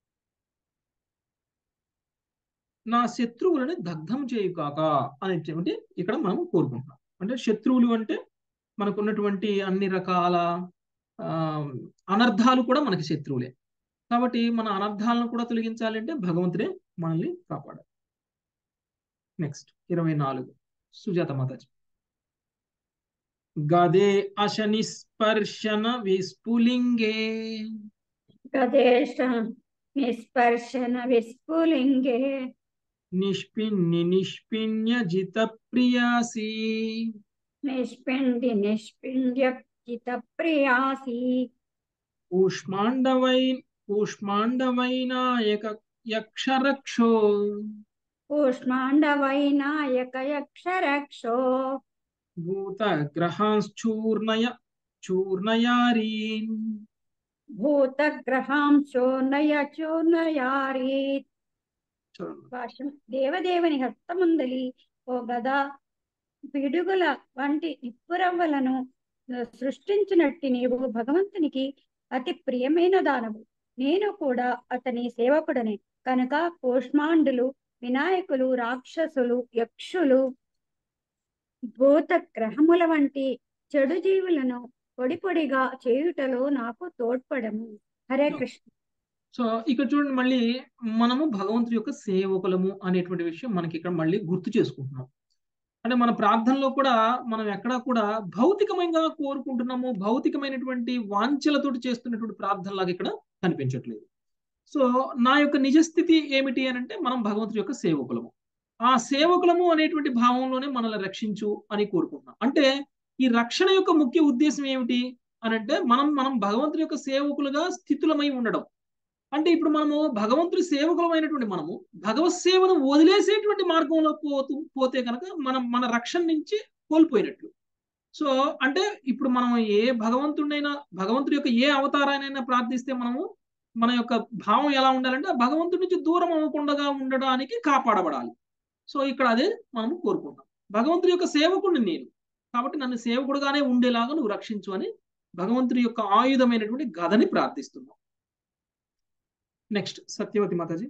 A: నా శత్రువులని దగ్ధం చేయుకాక అనేటువంటి ఇక్కడ మనం కోరుకుంటున్నాం అంటే శత్రువులు అంటే మనకున్నటువంటి అన్ని రకాల ఆ అనర్థాలు కూడా మనకి శత్రువులే కాబట్టి మన అనర్థాలను కూడా తొలగించాలి అంటే భగవంతుడే మనల్ని కాపాడాలి నెక్స్ట్ ఇరవై నాలుగు సుజాత మాతాజీ గదే అశని స్పర్శన విస్ఫులింగే
H: గదేశ నిస్పర్శన విస్ఫులింగే
A: నిష్పిన్ని నిష్పిన్య జిత ప్రియాసి
H: నిష్పిండి నిష్పిండ్య చిత ప్రియాసి
A: ఊష్మాండవై ఊష్మాండవైనాయక యక్షరక్షో
H: కూష్మాండవైనాయక యక్షరక్షో
A: భూత గ్రహాంశ్చూర్ణయ చూర్ణయారీన్
H: భూతగ్రహాంశో నయ చూర్ణయారీత్
A: చూడండి
H: భాష్యం దేవదేవుని హస్తముందలి ఓ గద పిడుగుల వంటి నిప్పురవ్వలను సృష్టించినట్టి నీవు భగవంతునికి అతి ప్రియమైన దానవు నేను కూడా అతని సేవకుడనే కనుక కూష్మాండులు వినాయకులు రాక్షసులు యక్షులు భూత గ్రహముల వంటి చెడు జీవులను పొడి పొడిగా చేయుటలో నాకు తోడ్పడము హరే కృష్ణ
A: సో ఇక్కడ చూడండి మళ్ళీ మనము భగవంతుడి యొక్క సేవకులము అనేటువంటి విషయం మనకి ఇక్కడ మళ్ళీ గుర్తు చేసుకుంటున్నాం అంటే మన ప్రార్థనలో కూడా మనం ఎక్కడా కూడా భౌతికమైనగా కోరుకుంటున్నాము భౌతికమైనటువంటి వాంఛలతోటి చేస్తున్నటువంటి ప్రార్థనలాగా ఇక్కడ కనిపించట్లేదు సో నా యొక్క నిజస్థితి ఏమిటి అని అంటే మనం భగవంతుడి యొక్క సేవకులము ఆ సేవకులము అనేటువంటి భావంలోనే మనల్ని రక్షించు అని కోరుకుంటున్నాం అంటే ఈ రక్షణ యొక్క ముఖ్య ఉద్దేశం ఏమిటి అని అంటే మనం మనం భగవంతుడి యొక్క సేవకులుగా స్థితులమై ఉండడం అంటే ఇప్పుడు మనము భగవంతుడి సేవకులమైనటువంటి మనము భగవత్ సేవను వదిలేసేటువంటి మార్గంలో పోతూ పోతే కనుక మనం మన రక్షణ నుంచి కోల్పోయినట్లు సో అంటే ఇప్పుడు మనం ఏ భగవంతుడైనా భగవంతుడి యొక్క ఏ అవతారానైనా ప్రార్థిస్తే మనము మన యొక్క భావం ఎలా ఉండాలంటే ఆ భగవంతుడి నుంచి దూరం అవ్వకుండా ఉండడానికి కాపాడబడాలి సో ఇక్కడ అదే మనం కోరుకుంటాం భగవంతుడి యొక్క సేవకుడిని నేను కాబట్టి నన్ను సేవకుడుగానే ఉండేలాగా నువ్వు రక్షించు అని భగవంతుడి యొక్క ఆయుధమైనటువంటి గదని ప్రార్థిస్తున్నాం నెక్స్ట్ సత్యవతి మాతాజీ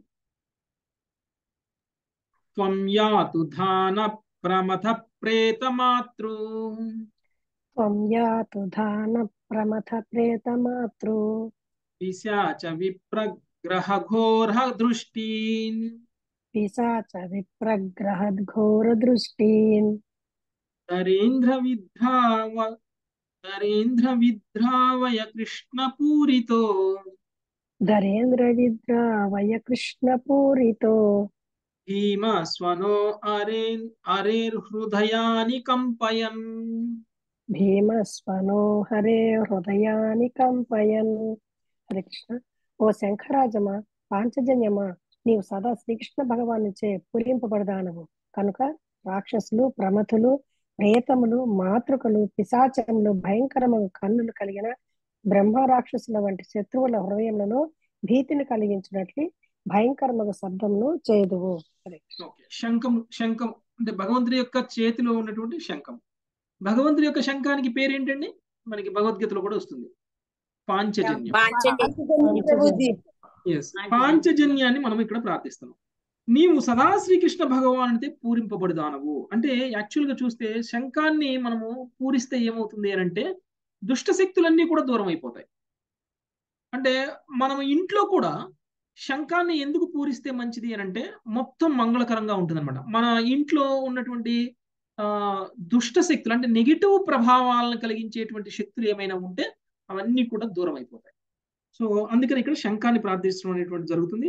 A: త్వం యాతు ధాన ప్రమథ ప్రేతమాతృ
I: త్వం యాతు ధాన ప్రమథ ప్రేతమాతృ
A: పిశాచ విప్రగ్రహ ఘోర దృష్టీన్
I: పిశాచ విప్రగ్రహద్ఘోర దృష్టీన్
A: దరేంద్ర విద్రావ దరేంద్ర విద్రావయ కృష్ణ పూరితో
I: ధరేంద్ర విద్రావయ కృష్ణ పూరితో
A: భీమ స్వనో అరేన్ అరేర్ హృదయాని కంపయన్
I: భీమస్వనో హరే హృదయాని కంపయన్ హరే కృష్ణ ఓ శంఖరాజమా పాంచజన్యమా నీవు సదా శ్రీకృష్ణ భగవానుచే పూరింపబడదానవు కనుక రాక్షసులు ప్రమథులు ప్రేతములు మాతృకలు పిశాచములు భయంకరమైన కన్నులు కలిగిన బ్రహ్మ రాక్షసుల వంటి శత్రువుల హృదయములలో భీతిని కలిగించినట్లు భయంకరమైన శబ్దమును చేదువు
A: శంఖం శంఖం అంటే భగవంతుడి యొక్క చేతిలో ఉన్నటువంటి శంఖం భగవంతుడి యొక్క శంఖానికి పేరేంటండి మనకి భగవద్గీతలో కూడా వస్తుంది పాంచజన్యం ఎస్ పాంచజన్యాన్ని మనం ఇక్కడ ప్రార్థిస్తున్నాం నీవు సదా శ్రీకృష్ణ భగవానుడితే పూరింపబడుదానవు అంటే యాక్చువల్ గా చూస్తే శంఖాన్ని మనము పూరిస్తే ఏమవుతుంది అని అంటే దుష్ట శక్తులన్నీ కూడా దూరం అయిపోతాయి అంటే మనం ఇంట్లో కూడా శంఖాన్ని ఎందుకు పూరిస్తే మంచిది అని అంటే మొత్తం మంగళకరంగా ఉంటుంది అనమాట మన ఇంట్లో ఉన్నటువంటి ఆ దుష్ట శక్తులు అంటే నెగిటివ్ ప్రభావాలను కలిగించేటువంటి శక్తులు ఏమైనా ఉంటే అవన్నీ కూడా దూరం అయిపోతాయి సో అందుకని ఇక్కడ శంఖాన్ని ప్రార్థించడం అనేటువంటి జరుగుతుంది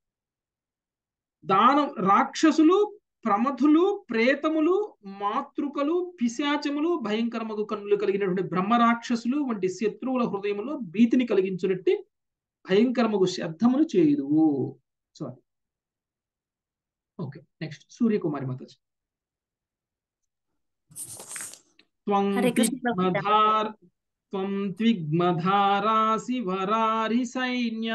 A: దానం రాక్షసులు ప్రమథులు ప్రేతములు మాతృకలు పిశాచములు భయంకరమగు కన్నులు కలిగినటువంటి బ్రహ్మ రాక్షసులు వంటి శత్రువుల హృదయంలో భీతిని కలిగించినట్టు భయంకరమగు శబ్దమును చేయుదువు sorry okay next Suryakumari Mataji త్వం
D: హరే కృష్ణ
A: త్విగ్మధార్ త్వం త్విగ్మధారాసి వరారి సైన్య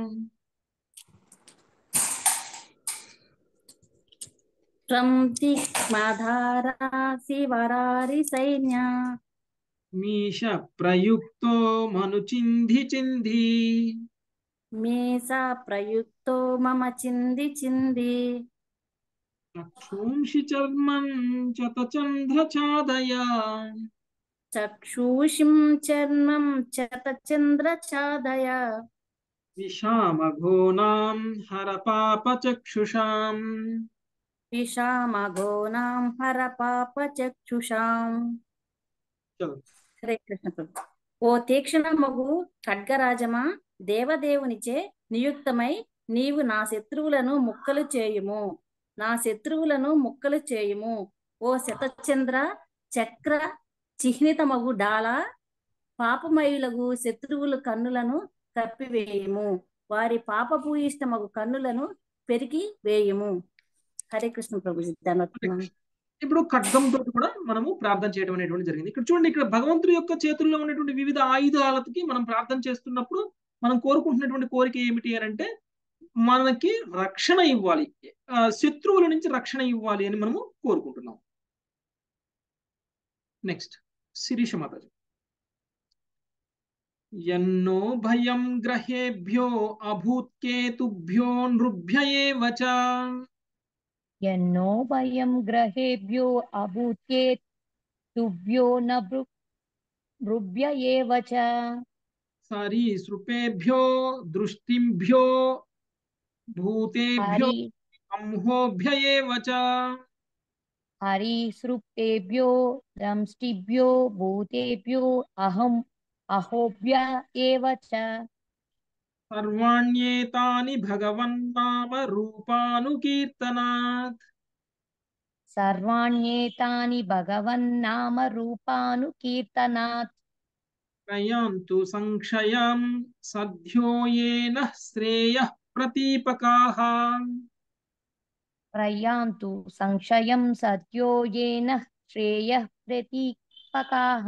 D: త్వం దిక్మధారాసి వరారి సైన్య
A: మీష ప్రయుక్తో మను చింధి చింధి
D: మేసా ప్రయుక్తో మమ చింది చింది
A: చక్షూంషి చర్మం చత చంద్ర చాదయ
D: చక్షూషిం చర్మం చత చంద్ర చాదయ
A: విషామఘోనాం హర పాప చక్షుషాం
D: విషామఘోనాం హర పాప చక్షుషాం హరే కృష్ణ ప్రభు ఓ తీక్షణ మగు ఖడ్గరాజమా దేవదేవునిచే నియుక్తమై నీవు నా శత్రువులను ముక్కలు చేయుము నా శత్రువులను ముక్కలు చేయుము ఓ శతచంద్ర చక్ర చిహ్నితమగు డాల పాపమయులగు శత్రువుల కన్నులను కప్పివేయుము వారి పాపభూయిష్టమగు కన్నులను పెరిగి వేయుము హరే కృష్ణ ప్రభు ధన్యవాదాలు
A: ఇప్పుడు ఖడ్గంతో కూడా మనము ప్రార్థన చేయడం అనేటువంటి జరిగింది ఇక్కడ చూడండి ఇక్కడ భగవంతుడి యొక్క చేతుల్లో ఉన్నటువంటి వివిధ ఆయుధాలకి మనం ప్రార్థన చేస్తున్నప్పుడు మనం కోరుకుంటున్నటువంటి కోరిక ఏమిటి అని అంటే మనకి రక్షణ ఇవ్వాలి ఆ, శత్రువుల నుంచి రక్షణ ఇవ్వాలి అని మనము కోరుకుంటున్నాం నెక్స్ట్ శిరీష మాతాజీ ఎన్నో భయం గ్రహేభ్యో అభూత్కేతుభ్యో నృభ్య ఏవ చ
J: ఎన్నో భయం గ్రహేభ్యో అభూత్కే తుభ్యో న భృ భృభ్య ఏవ చ
A: సరీసృపేభ్యో దృష్టింభ్యో భూతేభ్యో
J: హరి
A: అంహోభ్య ఏవ చ
J: హరిసృప్తేభ్యో దంష్టిభ్యో భూతేభ్యో అహం అహోభ్య ఏవ చ
A: సర్వాణ్యేతాని భగవన్నామ రూపానుకీర్తనాత్
J: సర్వాణ్యేతాని భగవన్నామ రూపాను కీర్తనాత్
A: ప్రయాంతు సంక్షయం సద్యో ఏన శ్రేయ ప్రతీపకాః
J: ప్రయాంతు సంశయం సత్యో ఏన శ్రేయ ప్రతీపకాః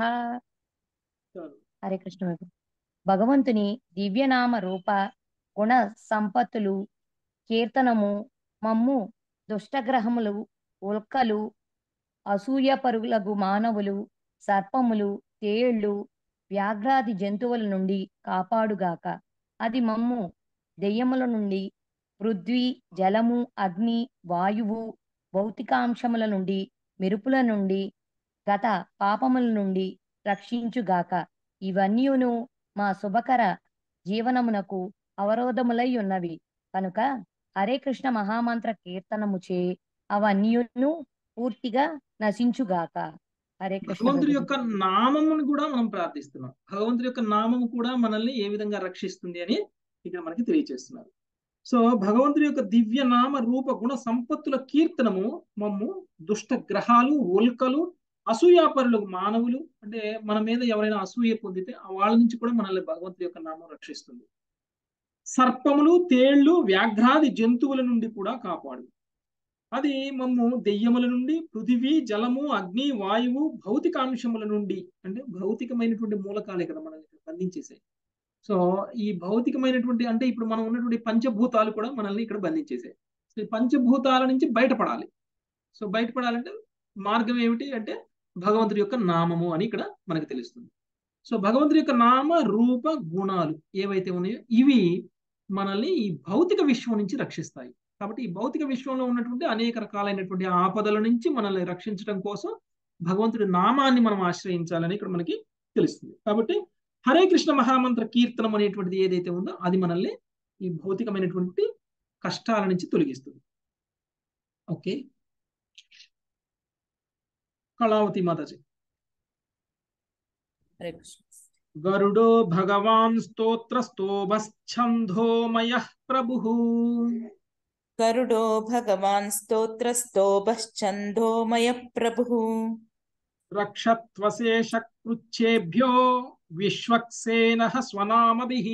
J: హరే కృష్ణ ప్రభు. భగవంతుని దివ్యనామ రూప గుణ సంపత్తులు కీర్తనము మమ్ము దుష్టగ్రహములు ఉల్కలు అసూయ పరుగులగు మానవులు సర్పములు తేళ్లు వ్యాఘ్రాది జంతువుల నుండి కాపాడుగాక అది మమ్ము దెయ్యముల నుండి పృథ్వీ జలము అగ్ని వాయువు భౌతికాంశముల నుండి మెరుపుల నుండి గత పాపముల నుండి రక్షించుగాక ఇవన్నీయును మా శుభకర జీవనమునకు అవరోధములై ఉన్నవి కనుక హరే కృష్ణ మహామంత్ర కీర్తనముచే అవన్నీయును పూర్తిగా నశించుగాక హరే కృష్ణ
A: భగవంతుడి
J: ప్రభుజీ.
A: యొక్క నామమును కూడా మనం ప్రార్థిస్తున్నాం భగవంతుడి యొక్క నామము కూడా మనల్ని ఏ విధంగా రక్షిస్తుంది అని ఇక్కడ మనకి తెలియజేస్తున్నారు సో భగవంతుడి యొక్క దివ్య నామ రూప గుణ సంపత్తుల కీర్తనము మమ్ము దుష్ట గ్రహాలు ఉల్కలు అసూయాపరులు మానవులు అంటే మన మీద ఎవరైనా అసూయ పొందితే ఆ వాళ్ళ నుంచి కూడా మనల్ని భగవంతుడి యొక్క నామం రక్షిస్తుంది సర్పములు తేళ్లు వ్యాఘ్రాది జంతువుల నుండి కూడా కాపాడు అది మమ్ము దెయ్యముల నుండి పృథివీ జలము అగ్ని వాయువు భౌతికాంశముల నుండి అంటే భౌతికమైనటువంటి మూలకాలే కదా మనల్ని ఇక్కడ బంధించేసాయి సో ఈ భౌతికమైనటువంటి అంటే ఇప్పుడు మనం ఉన్నటువంటి పంచభూతాలు కూడా మనల్ని ఇక్కడ బంధించేసాయి సో ఈ పంచభూతాల నుంచి బయటపడాలి సో బయటపడాలంటే మార్గం ఏమిటి అంటే భగవంతుడి యొక్క నామము అని ఇక్కడ మనకు తెలుస్తుంది సో భగవంతుడి యొక్క నామ రూప గుణాలు ఏవైతే ఉన్నాయో ఇవి మనల్ని ఈ భౌతిక విశ్వం నుంచి రక్షిస్తాయి కాబట్టి ఈ భౌతిక విశ్వంలో ఉన్నటువంటి అనేక రకాలైనటువంటి ఆపదల నుంచి మనల్ని రక్షించడం కోసం భగవంతుడి నామాన్ని మనం ఆశ్రయించాలని ఇక్కడ మనకి తెలుస్తుంది కాబట్టి హరే కృష్ణ మహామంత్ర కీర్తనం అనేటువంటిది ఏదైతే ఉందో అది మనల్ని ఈ భౌతికమైనటువంటి కష్టాల నుంచి తొలగిస్తుంది ఓకే కళావతి మాతాజీ
K: హరే కృష్ణ
A: గరుడో భగవాన్ స్తోత్ర స్తోభశ్చందోమయ ప్రభు
K: గరుడో భగవాన్ స్తోత్రస్తోభశ్చందోమయ ప్రభు
A: రక్షత్వశేష కృచ్ఛేభ్యో విశ్వక్సేన స్వనామభిః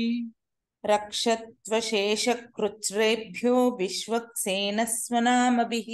K: రక్షత్వశేషకృచ్రేభ్యో విశ్వక్సేన స్వనామభిః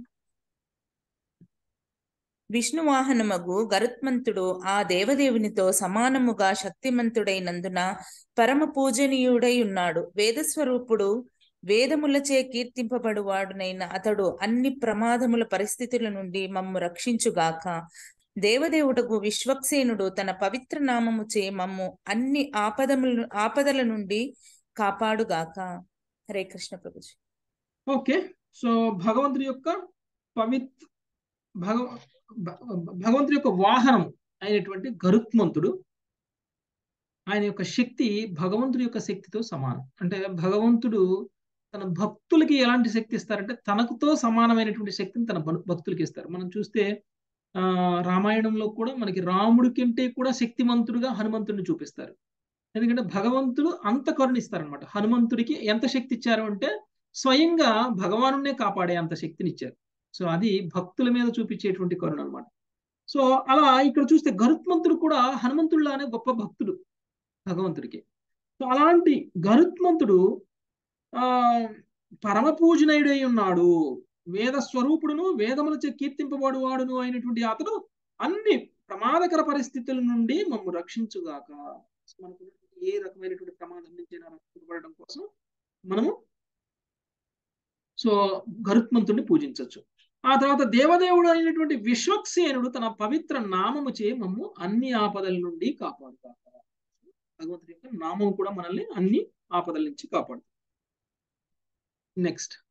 K: విష్ణువాహనమగు గరుత్మంతుడు ఆ దేవదేవునితో సమానముగా శక్తిమంతుడైనందున పరమ పూజనీయుడై ఉన్నాడు వేదస్వరూపుడు వేదములచే కీర్తింపబడువాడునైన అతడు అన్ని ప్రమాదముల పరిస్థితుల నుండి మమ్ము రక్షించుగాక దేవదేవుడకు విశ్వక్సేనుడు తన పవిత్ర నామముచే మమ్ము అన్ని ఆపదముల ఆపదల నుండి కాపాడుగాక హరే కృష్ణ ప్రభుజీ
A: ఓకే సో భగవంతుడి యొక్క పవిత్ భగ భ- భగవంతుడి యొక్క వాహనం అయినటువంటి గరుత్మంతుడు ఆయన యొక్క శక్తి భగవంతుడి యొక్క శక్తితో సమానం అంటే భగవంతుడు తన భక్తులకి ఎలాంటి శక్తి ఇస్తారంటే తనకుతో సమానమైనటువంటి శక్తిని తన భ- భక్తులకి ఇస్తారు మనం చూస్తే ఆ రామాయణంలో కూడా మనకి రాముడి కంటే కూడా శక్తిమంతుడుగా హనుమంతుడిని చూపిస్తారు ఎందుకంటే భగవంతుడు అంత కరుణిస్తారనమాట హనుమంతుడికి ఎంత శక్తి ఇచ్చారు అంటే స్వయంగా భగవానునే కాపాడే అంత శక్తిని ఇచ్చారు సో అది భక్తుల మీద చూపించేటువంటి కరుణ అనమాట సో అలా ఇక్కడ చూస్తే గరుత్మంతుడు కూడా హనుమంతుడిలానే గొప్ప భక్తుడు భగవంతుడికి సో అలాంటి గరుత్మంతుడు ఆ పరమ పూజనీయుడై ఉన్నాడు వేద స్వరూపుడును వేదములచే కీర్తింపబడు వాడును అయినటువంటి అతడు అన్ని ప్రమాదకర పరిస్థితుల నుండి మమ్ము రక్షించుగాక సో మనకు ఏ రకమైనటువంటి ప్రమాదం నుంచి అయినా రక్షించబడడం కోసం మనము సో గరుత్మంతుడిని పూజించవచ్చు ఆ తర్వాత దేవదేవుడు అయినటువంటి విశ్వక్సేనుడు తన పవిత్ర నామము చే మమ్ము అన్ని ఆపదల నుండి కాపాడుతాడు భగవంతుడి యొక్క నామం కూడా మనల్ని అన్ని ఆపదల నుంచి కాపాడుతుంది నెక్స్ట్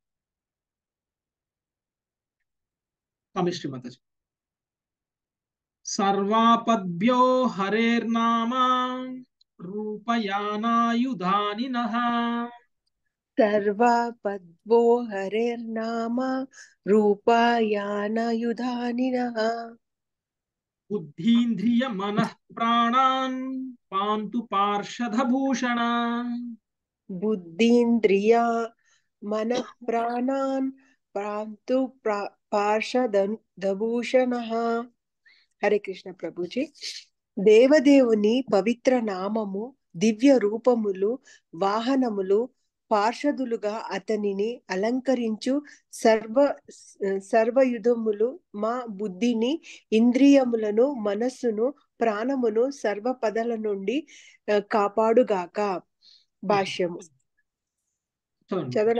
A: కామిశ్రీ మాతాజీ సర్వాపద్భ్యో హరేర్నామా రూపయానాయుధాని నః
L: सर्वापद्वो हरेर्नाम रूपायानयुधानिनः
A: బుద్ధీంద్రియ మనః ప్రాణాన్ పాంతు పార్షదభూషణ
L: बुद्धीन्द्रिया मनः प्राणान् प्रान्तु प्रा- పార్షదభూషణః హరే కృష్ణ ప్రభుజీ దేవదేవుని పవిత్ర నామము దివ్య రూపములు వాహనములు పార్షదులుగా అతనిని అలంకరించు సర్వ సర్వయుధములు మా బుద్ధిని ఇంద్రియములను మనస్సును ప్రాణమును సర్వ పదల నుండి ఆ, కాపాడుగాక భాష్యము
A: చదవండి
L: చదవ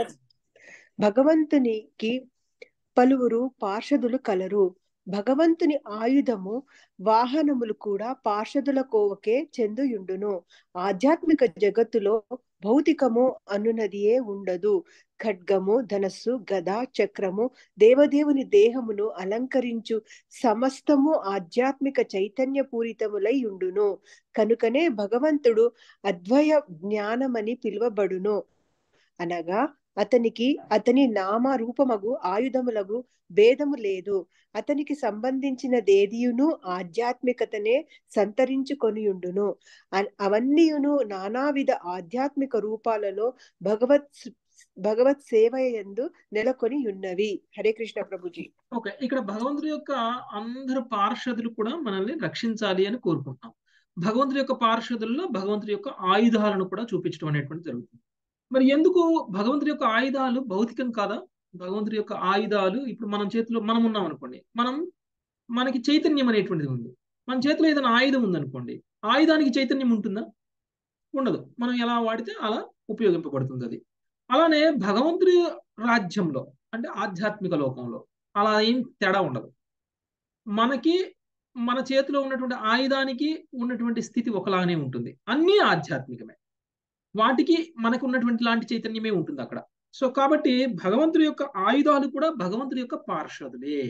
L: భగవంతునికి పలువురు పార్షదులు కలరు భగవంతుని ఆయుధము వాహనములు కూడా పార్షదుల కోవకే చెందుయుండును ఆధ్యాత్మిక జగత్తులో భౌతికము అనునదియే ఉండదు ఖడ్గము ధనస్సు గద చక్రము దేవదేవుని దేహమును అలంకరించు సమస్తము ఆధ్యాత్మిక చైతన్య పూరితములై ఉండును కనుకనే భగవంతుడు అద్వయ జ్ఞానమని పిలువబడును అనగా అతనికి అతని నామ రూపమగు ఆయుధములగు భేదము లేదు అతనికి సంబంధించినదేదియును ఆధ్యాత్మికతనే సంతరించుకొనియుండును అ- అవన్నీయును నానావిధ ఆధ్యాత్మిక రూపాలలో భగవత్ స్- భగవత్ సేవ యందు నెలకొని ఉన్నవి హరే కృష్ణ ప్రభుజీ
A: ఓకే ఇక్కడ భగవంతుడి యొక్క అందరు పార్షదులు కూడా మనల్ని రక్షించాలి అని కోరుకుంటున్నాం భగవంతుడి యొక్క పార్షదుల్లో భగవంతుడి యొక్క ఆయుధాలను కూడా చూపించడం అనేటువంటి జరుగుతుంది మరి ఎందుకు భగవంతుడి యొక్క ఆయుధాలు భౌతికం కాదా భగవంతుడి యొక్క ఆయుధాలు ఇప్పుడు మనం చేతిలో మనం ఉన్నాం అనుకోండి మనం మనకి చైతన్యం అనేటువంటిది ఉంది మన చేతిలో ఏదైనా ఆయుధం ఉందనుకోండి ఆయుధానికి చైతన్యం ఉంటుందా ఉండదు మనం ఎలా వాడితే అలా ఉపయోగింపబడుతుంది అది అలానే భగవంతుడి రాజ్యంలో అంటే ఆధ్యాత్మిక లోకంలో అలా ఏం తేడా ఉండదు మనకి మన చేతిలో ఉన్నటువంటి ఆయుధానికి ఉన్నటువంటి స్థితి ఒకలానే ఉంటుంది అన్నీ ఆధ్యాత్మికమే వాటికి మనకు ఉన్నటువంటి లాంటి చైతన్యమే ఉంటుంది అక్కడ సో కాబట్టి భగవంతుడి యొక్క ఆయుధాలు కూడా భగవంతుడి యొక్క పార్షదులే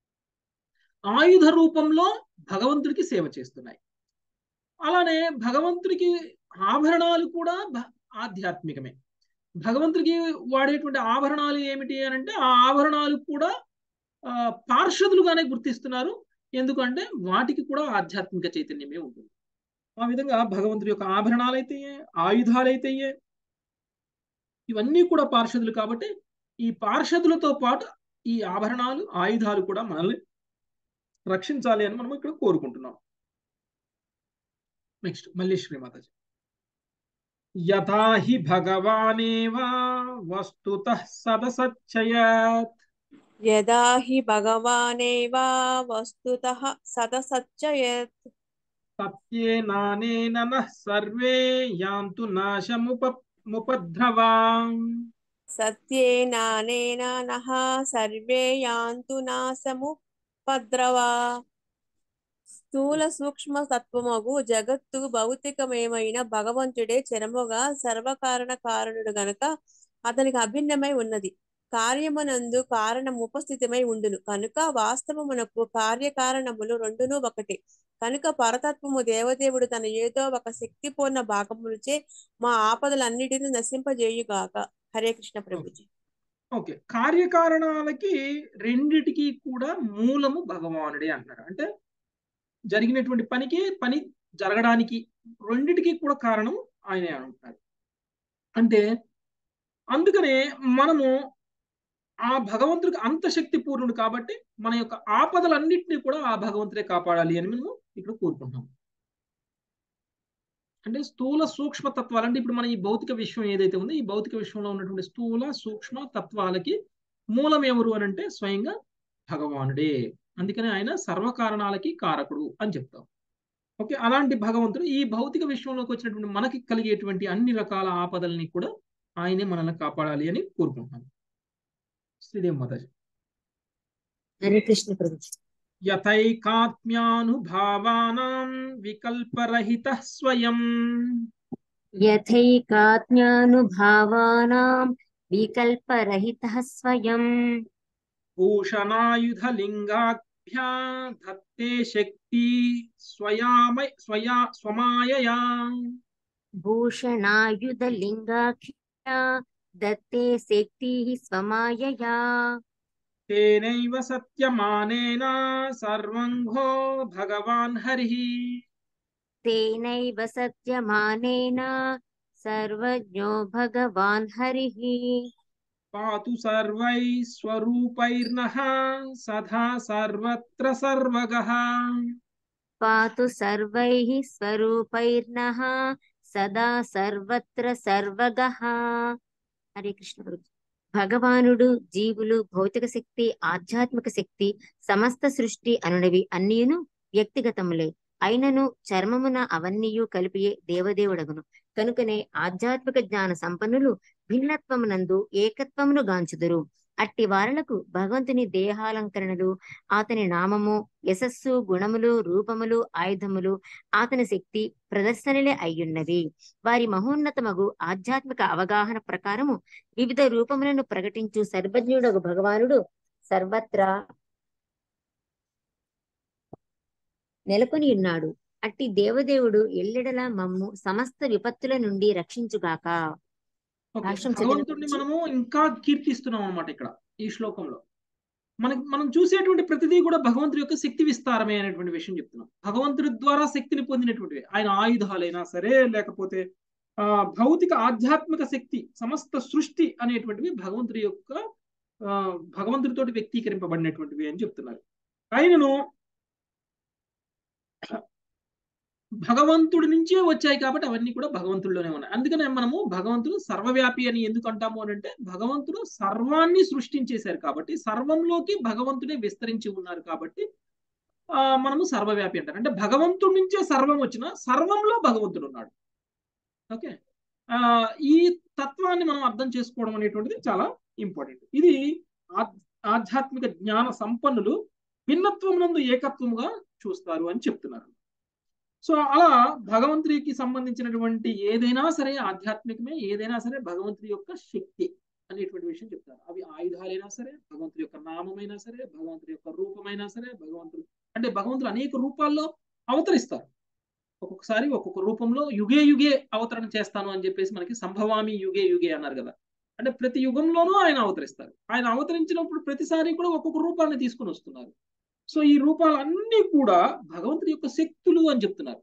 A: ఆయుధ రూపంలో భగవంతుడికి సేవ చేస్తున్నాయి అలానే భగవంతుడికి ఆభరణాలు కూడా భ- ఆధ్యాత్మికమే భగవంతుడికి వాడేటువంటి ఆభరణాలు ఏమిటి అని అంటే ఆ ఆభరణాలు కూడా ఆ, పార్షదులుగానే గుర్తిస్తున్నారు ఎందుకంటే వాటికి కూడా ఆధ్యాత్మిక చైతన్యమే ఉంటుంది ఆ విధంగా భగవంతుడి యొక్క ఆభరణాలైతే ఆయుధాలైతే ఇవన్నీ కూడా పార్షదులు కాబట్టి ఈ పార్షదులతో పాటు ఈ ఆభరణాలు ఆయుధాలు కూడా మనల్ని రక్షించాలి అని మనం ఇక్కడ కోరుకుంటున్నాం నెక్స్ట్ మళ్ళీ శ్రీమాతాజీ యథా హి భగవానేవా వస్తుత సదసచ్చయత్
M: యదా హి భగవానేవ వస్తుతః సదసచ్చయత్
A: సత్యేనానేన నః సర్వే యాంతు నాశముప ముపద్రవాం
M: సత్యేనానేన నః సర్వే యాంతు నాశము పద్రవా స్థూల సూక్ష్మ తత్వమగు జగత్తు భౌతికమేమైన భగవంతుడే చరముగా సర్వకారణ కారణుడు గనుక అతనికి అభిన్నమై ఉన్నది కార్యమునందు కారణం ఉపస్థితమై ఉండును కనుక వాస్తవమునకు కార్యకారణములు రెండును ఒకటే కనుక పరతత్వము దేవదేవుడు తన ఏదో ఒక శక్తిపూర్ణ భాగములచే మా ఆపదలన్నిటిని నశింపజేయుగాక హరే కృష్ణ ప్రభుజీ
A: ఓకే కార్యకారణాలకి రెండిటికి కూడా మూలము భగవానుడే అంటున్నారు అంటే జరిగినటువంటి పనికి పని జరగడానికి రెండిటికి కూడా కారణం ఆయనే అంటున్నారు అంటే అందుకనే మనము ఆ భగవంతుడికి అంత శక్తి పూర్ణుడు కాబట్టి మన యొక్క ఆపదలన్నింటినీ కూడా ఆ భగవంతుడే కాపాడాలి అని మనం ఇక్కడ కోరుకుంటున్నాం అంటే స్థూల సూక్ష్మ తత్వాలు అంటే ఇప్పుడు మన ఈ భౌతిక విశ్వం ఏదైతే ఉందో ఈ భౌతిక విశ్వంలో ఉన్నటువంటి స్థూల సూక్ష్మ తత్వాలకి మూలం ఎవరు అని అంటే స్వయంగా భగవానుడే అందుకనే ఆయన సర్వకారణాలకి కారకుడు అని చెప్తాం ఓకే అలాంటి భగవంతుడు ఈ భౌతిక విశ్వంలోకి వచ్చినటువంటి మనకి కలిగేటువంటి అన్ని రకాల ఆపదల్ని కూడా ఆయనే మనల్ని కాపాడాలి అని కోరుకుంటున్నాం శ్రీదేవి మాతాజీ
N: హరే కృష్ణ ప్రభుజీ
A: యథైకాత్మ్యానుభావానాం వికల్పరహితః స్వయం
N: యథైకాజ్ఞానుభావానాం వికల్పరహితః స్వయం
A: భూషణాయుధలింగాభ్యా ధత్తే శక్తి స్వయామై స్వయా స్వమాయయా
N: భూషణాయుధలింగాఖ్యా దత్తే శక్తిః స్వమాయయా
A: తేనైవ సత్యమానేన సర్వం భో భగవాన్ హరిః
N: తేనైవ సత్యమానేన సర్వజ్ఞో భగవాన్ హరిః
A: పాతు సర్వై స్వరూపైర్నః సదా సర్వత్ర సర్వగః
N: పాతు సర్వైః స్వరూపైర్నః సదా సర్వత్ర సర్వగః హరే కృష్ణ గురు భగవానుడు జీవులు భౌతిక శక్తి ఆధ్యాత్మిక శక్తి సమస్త సృష్టి అనునవి అన్నీయును వ్యక్తిగతములే అయినను చర్మమున అవన్నీయు కలిపియే దేవదేవుడగును కనుకనే ఆధ్యాత్మిక జ్ఞాన సంపన్నులు భిన్నత్వమునందు ఏకత్వమును గాంచుదురు అట్టి వారలకు భగవంతుని దేహాలంకరణలు అతని నామము యశస్సు గుణములు రూపములు ఆయుధములు అతని శక్తి ప్రదర్శనలే అయ్యున్నవి వారి మహోన్నతమగు ఆధ్యాత్మిక అవగాహన ప్రకారము వివిధ రూపములను ప్రకటించు సర్వజ్ఞుడగు భగవానుడు సర్వత్రా నెలకొని ఉన్నాడు అట్టి దేవదేవుడు ఎల్లెడలా మమ్ము సమస్త విపత్తుల నుండి రక్షించుగాక
A: ఓకే
N: రాష్ట్రం
A: భగవంతుడిని
N: చదివిన
A: మనము ఇంకా కీర్తిస్తున్నాం అన్నమాట ఇక్కడ ఈ శ్లోకంలో మనకి మనం చూసేటువంటి ప్రతిదీ కూడా భగవంతుడి యొక్క శక్తి విస్తారమే అనేటువంటి విషయం చెప్తున్నాం భగవంతుడి ద్వారా శక్తిని పొందినటువంటివి ఆయన ఆయుధాలైనా సరే లేకపోతే ఆ భౌతిక ఆధ్యాత్మిక శక్తి సమస్త సృష్టి అనేటువంటివి భగవంతుడి యొక్క ఆ భగవంతుడితోటి వ్యక్తీకరింపబడినటువంటివి అని చెప్తున్నారు ఆయనను భగవంతుడి నుంచే వచ్చాయి కాబట్టి అవన్నీ కూడా భగవంతుడిలోనే ఉన్నాయి అందుకనే మనము భగవంతుడు సర్వవ్యాపి అని ఎందుకు అంటాము అని అంటే భగవంతుడు సర్వాన్ని సృష్టించేశారు కాబట్టి సర్వంలోకి భగవంతుడే విస్తరించి ఉన్నారు కాబట్టి ఆ మనము సర్వవ్యాపి అంటారు అంటే భగవంతుడి నుంచే సర్వం వచ్చిన సర్వంలో భగవంతుడు ఉన్నాడు ఓకే ఆ ఈ తత్వాన్ని మనం అర్థం చేసుకోవడం అనేటువంటిది చాలా ఇంపార్టెంట్ ఇది ఆధ్యాత్మిక జ్ఞాన సంపన్నులు భిన్నత్వం నందు ఏకత్వముగా చూస్తారు అని చెప్తున్నారు సో అలా భగవంతుడికి సంబంధించినటువంటి ఏదైనా సరే ఆధ్యాత్మికమే ఏదైనా సరే భగవంతుడి యొక్క శక్తి అనేటువంటి విషయం చెప్తారు అవి ఆయుధాలైనా సరే భగవంతుడి యొక్క నామమైనా సరే భగవంతుడి యొక్క రూపమైనా సరే భగవంతుడు అంటే భగవంతుడు అనేక రూపాల్లో అవతరిస్తారు ఒక్కొక్కసారి ఒక్కొక్క రూపంలో యుగే యుగే అవతరణ చేస్తాను అని చెప్పేసి మనకి సంభవామి యుగే యుగే అన్నారు కదా అంటే ప్రతి యుగంలోనూ ఆయన అవతరిస్తారు ఆయన అవతరించినప్పుడు ప్రతిసారి కూడా ఒక్కొక్క రూపాన్ని తీసుకుని వస్తున్నారు సో ఈ రూపాలన్నీ కూడా భగవంతుడి యొక్క శక్తులు అని చెప్తున్నారు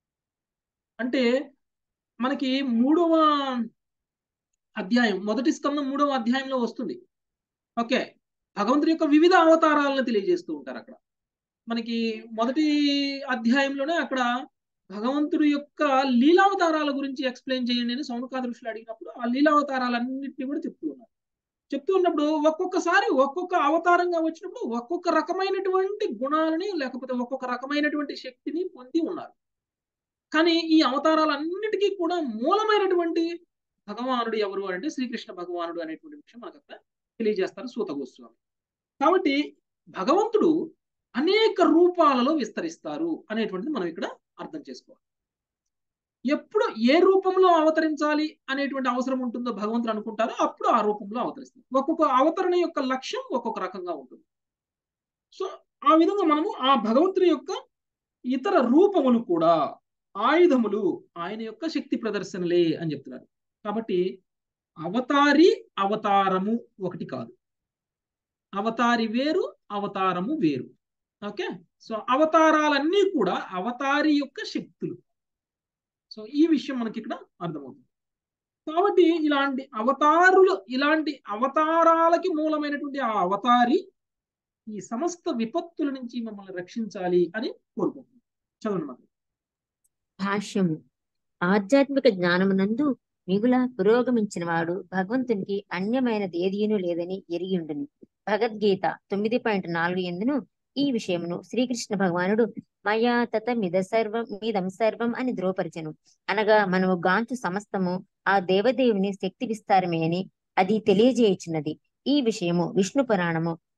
A: అంటే మనకి మూడవ అధ్యాయం మొదటి స్కందం మూడవ అధ్యాయంలో వస్తుంది ఓకే భగవంతుడి యొక్క వివిధ అవతారాలను తెలియజేస్తూ ఉంటారు అక్కడ మనకి మొదటి అధ్యాయంలోనే అక్కడ భగవంతుడి యొక్క లీలావతారాల గురించి ఎక్స్ప్లెయిన్ చేయండి అని సౌనకా దృష్టిలో అడిగినప్పుడు ఆ లీలావతారాలన్నింటినీ కూడా చెప్తూ ఉన్నారు చెప్తూ ఉన్నప్పుడు ఒక్కొక్కసారి ఒక్కొక్క అవతారంగా వచ్చినప్పుడు ఒక్కొక్క రకమైనటువంటి గుణాలని లేకపోతే ఒక్కొక్క రకమైనటువంటి శక్తిని పొంది ఉన్నారు కానీ ఈ అవతారాలన్నిటికీ కూడా మూలమైనటువంటి భగవానుడు ఎవరు అంటే శ్రీకృష్ణ భగవానుడు అనేటువంటి విషయం మనకు అక్కడ తెలియజేస్తారు సూత గోస్వామి కాబట్టి భగవంతుడు అనేక రూపాలలో విస్తరిస్తారు అనేటువంటిది మనం ఇక్కడ అర్థం చేసుకోవాలి ఎప్పుడు ఏ రూపంలో అవతరించాలి అనేటువంటి అవసరం ఉంటుందో భగవంతుడు అనుకుంటారో అప్పుడు ఆ రూపంలో అవతరిస్తారు ఒక్కొక్క అవతరణ యొక్క లక్ష్యం ఒక్కొక్క రకంగా ఉంటుంది సో ఆ విధంగా మనము ఆ భగవంతుని యొక్క ఇతర రూపములు కూడా ఆయుధములు ఆయన యొక్క శక్తి ప్రదర్శనలే అని చెప్తున్నారు కాబట్టి అవతారి అవతారము ఒకటి కాదు అవతారి వేరు అవతారము వేరు ఓకే సో అవతారాలన్నీ కూడా అవతారి యొక్క శక్తులు సో ఈ విషయం మనకి ఇక్కడ అర్థమవుతుంది కాబట్టి ఇలాంటి అవతారులు ఇలాంటి అవతారాలకి మూలమైనటువంటి ఆ అవతారి ఈ సమస్త విపత్తుల నుంచి మమ్మల్ని రక్షించాలి అని కోరుకుంటున్నాం చదవండి మరి
N: భాష్యము ఆధ్యాత్మిక జ్ఞానమునందు మిగుల పురోగమించిన వాడు భగవంతునికి అన్యమైనది ఏదీను లేదని ఎరిగిండును భగవద్గీత తొమ్మిది పాయింట్ నాలుగు ఎందును ఈ విషయమును శ్రీకృష్ణ భగవానుడు మయా తత మిద సర్వం మీదం సర్వం అని ధ్రువపరిచెను అనగా మనము గాంచు సమస్తము ఆ దేవదేవుని శక్తి విస్తారమే అని అది తెలియజేయుచున్నది ఈ విషయము విష్ణు పురాణము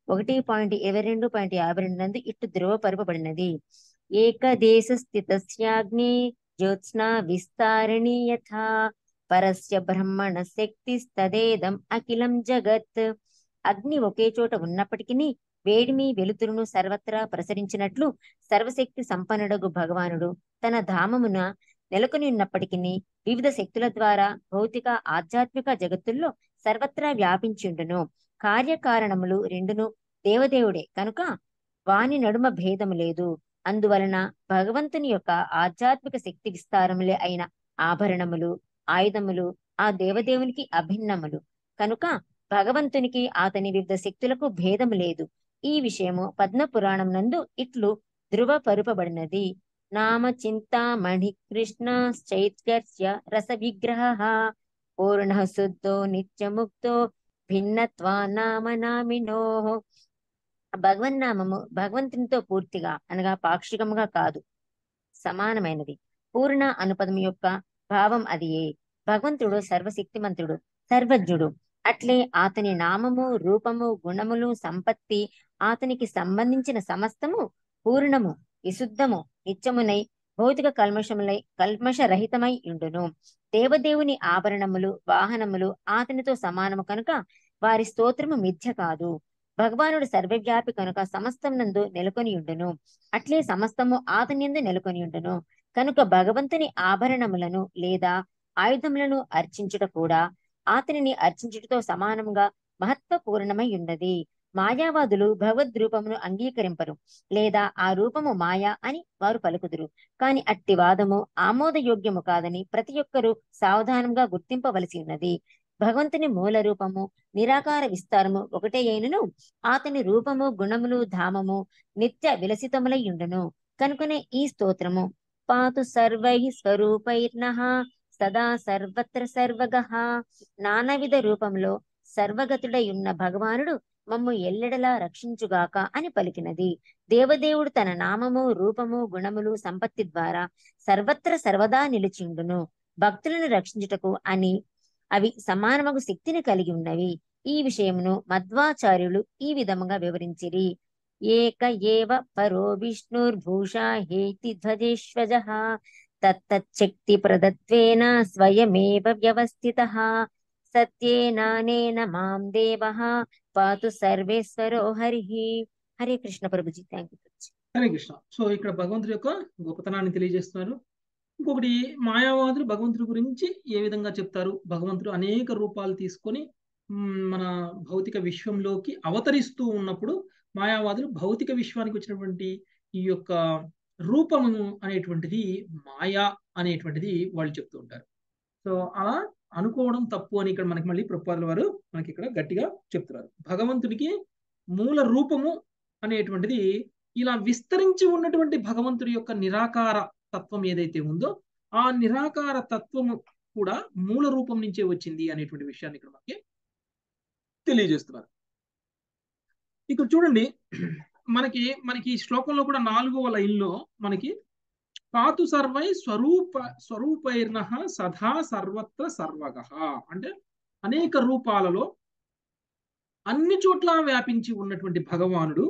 N: ఒకటి పాయింట్ ఇరవై రెండు పాయింట్ యాభై రెండు నందు ఇట్లు ధృవపరపబడినది ఏకదేశ స్థితస్యాగ్ని జ్యోత్స్నా విస్తారిణి యథా పరస్య బ్రహ్మణ శక్తి తదేదం అఖిలం జగత్ అగ్ని ఒకే చోట ఉన్నప్పటికీ వేడిమి వెలుతురును సర్వత్రా ప్రసరించినట్లు సర్వశక్తి సంపన్నుడగు భగవానుడు తన ధామమున నెలకొని ఉన్నప్పటికీ వివిధ శక్తుల ద్వారా భౌతిక ఆధ్యాత్మిక జగత్తుల్లో సర్వత్రా వ్యాపించుండును కార్యకారణములు రెండును దేవదేవుడే కనుక వాని నడుమ భేదము లేదు అందువలన భగవంతుని యొక్క ఆధ్యాత్మిక శక్తి విస్తారములే అయిన ఆభరణములు ఆయుధములు ఆ దేవదేవునికి అభిన్నములు కనుక భగవంతునికి అతని వివిధ శక్తులకు భేదము లేదు ఈ విషయము పద్మ పురాణం నందు ఇట్లు ధృవపరుపబడినది నామ చింతామణి కృష్ణ చైత్యస్య రస విగ్రహ పూర్ణ శుద్ధో నిత్యముక్తో భిన్నత్వా నామ నామినో భగవన్నామము భగవంతునితో పూర్తిగా అనగా పాక్షికముగా కాదు సమానమైనది పూర్ణ అనుపదం యొక్క భావం అదియే భగవంతుడు సర్వశక్తిమంతుడు సర్వజ్ఞుడు అట్లే అతని నామము రూపము గుణములు సంపత్తి అతనికి సంబంధించిన సమస్తము పూర్ణము విశుద్ధము నిత్యమునై భౌతిక కల్మషములై కల్మషరహితమై ఉండును దేవదేవుని ఆభరణములు వాహనములు అతనితో సమానము కనుక వారి స్తోత్రము మిథ్య కాదు భగవానుడు సర్వవ్యాపి కనుక సమస్తం నందు నెలకొని ఉండును అట్లే సమస్తము అతని యందు నెలకొని ఉండును కనుక భగవంతుని ఆభరణములను లేదా ఆయుధములను అర్చించుట కూడా అతనిని అర్చించుటతో సమానంగా మహత్వపూర్ణమై ఉన్నది మాయావాదులు భగవద్ రూపమును అంగీకరింపరు లేదా ఆ రూపము మాయా అని వారు పలుకుదురు కాని అట్టి వాదము ఆమోదయోగ్యము కాదని ప్రతి ఒక్కరూ సావధానంగా గుర్తింపవలసి ఉన్నది భగవంతుని మూల రూపము నిరాకార విస్తారము ఒకటే అయినను అతని రూపము గుణములు ధామము నిత్య విలసితములై ఉండును కనుకనే ఈ స్తోత్రము పాతు సర్వై స్వరూపైర్నః సదా సర్వత్ర సర్వగః నానావిధ రూపంలో సర్వగతుడై ఉన్న భగవానుడు మమ్ము ఎల్లెడలా రక్షించుగాక అని పలికినది దేవదేవుడు తన నామము రూపము గుణములు సంపత్తి ద్వారా సర్వత్ర సర్వదా నిలిచిండును భక్తులను రక్షించుటకు అని అవి సమానమగు శక్తిని కలిగి ఉన్నవి ఈ విషయమును మధ్వాచార్యులు ఈ విధముగా వివరించిరి ఏక ఏవ పరో విష్ణుర్భూషా హేతి ధ్వజేశ్వజ తత్తశక్తి ప్రదత్వేన స్వయమేవ వ్యవస్థిత సత్యేనానేన మాం దేవ పాతు సర్వేశ్వరో Hari Hare Krishna Prabhuji thank you
A: Hare Krishna so ఇక్కడ భగవంతుడి యొక్క గొప్పతనాన్ని తెలియజేస్తున్నారు ఇంకొకటి మాయావాదులు భగవంతుడి గురించి ఏ విధంగా చెప్తారు భగవంతుడు అనేక రూపాలు తీసుకొని మ్, మన భౌతిక విశ్వంలోకి అవతరిస్తూ ఉన్నప్పుడు మాయావాదులు భౌతిక విశ్వానికి వచ్చినటువంటి ఈ యొక్క రూపము అనేటువంటిది మాయా అనేటువంటిది వాళ్ళు చెప్తూ ఉంటారు సో అలా అనుకోవడం తప్పు అని ఇక్కడ మనకి మళ్ళీ ప్రపాదుల వారు మనకి ఇక్కడ గట్టిగా చెప్తున్నారు భగవంతుడికి మూల రూపము అనేటువంటిది ఇలా విస్తరించి ఉన్నటువంటి భగవంతుడి యొక్క నిరాకార తత్వం ఏదైతే ఉందో ఆ నిరాకార తత్వము కూడా మూల రూపం నుంచే వచ్చింది అనేటువంటి విషయాన్ని ఇక్కడ మనకి తెలియజేస్తున్నారు ఇక్కడ చూడండి మనకి మనకి ఈ శ్లోకంలో కూడా నాలుగవ లైన్లో మనకి పాతు సర్వై స్వరూప స్వరూపైర్న సదా సర్వత్ర సర్వగ అంటే అనేక రూపాలలో అన్ని చోట్ల వ్యాపించి ఉన్నటువంటి భగవానుడు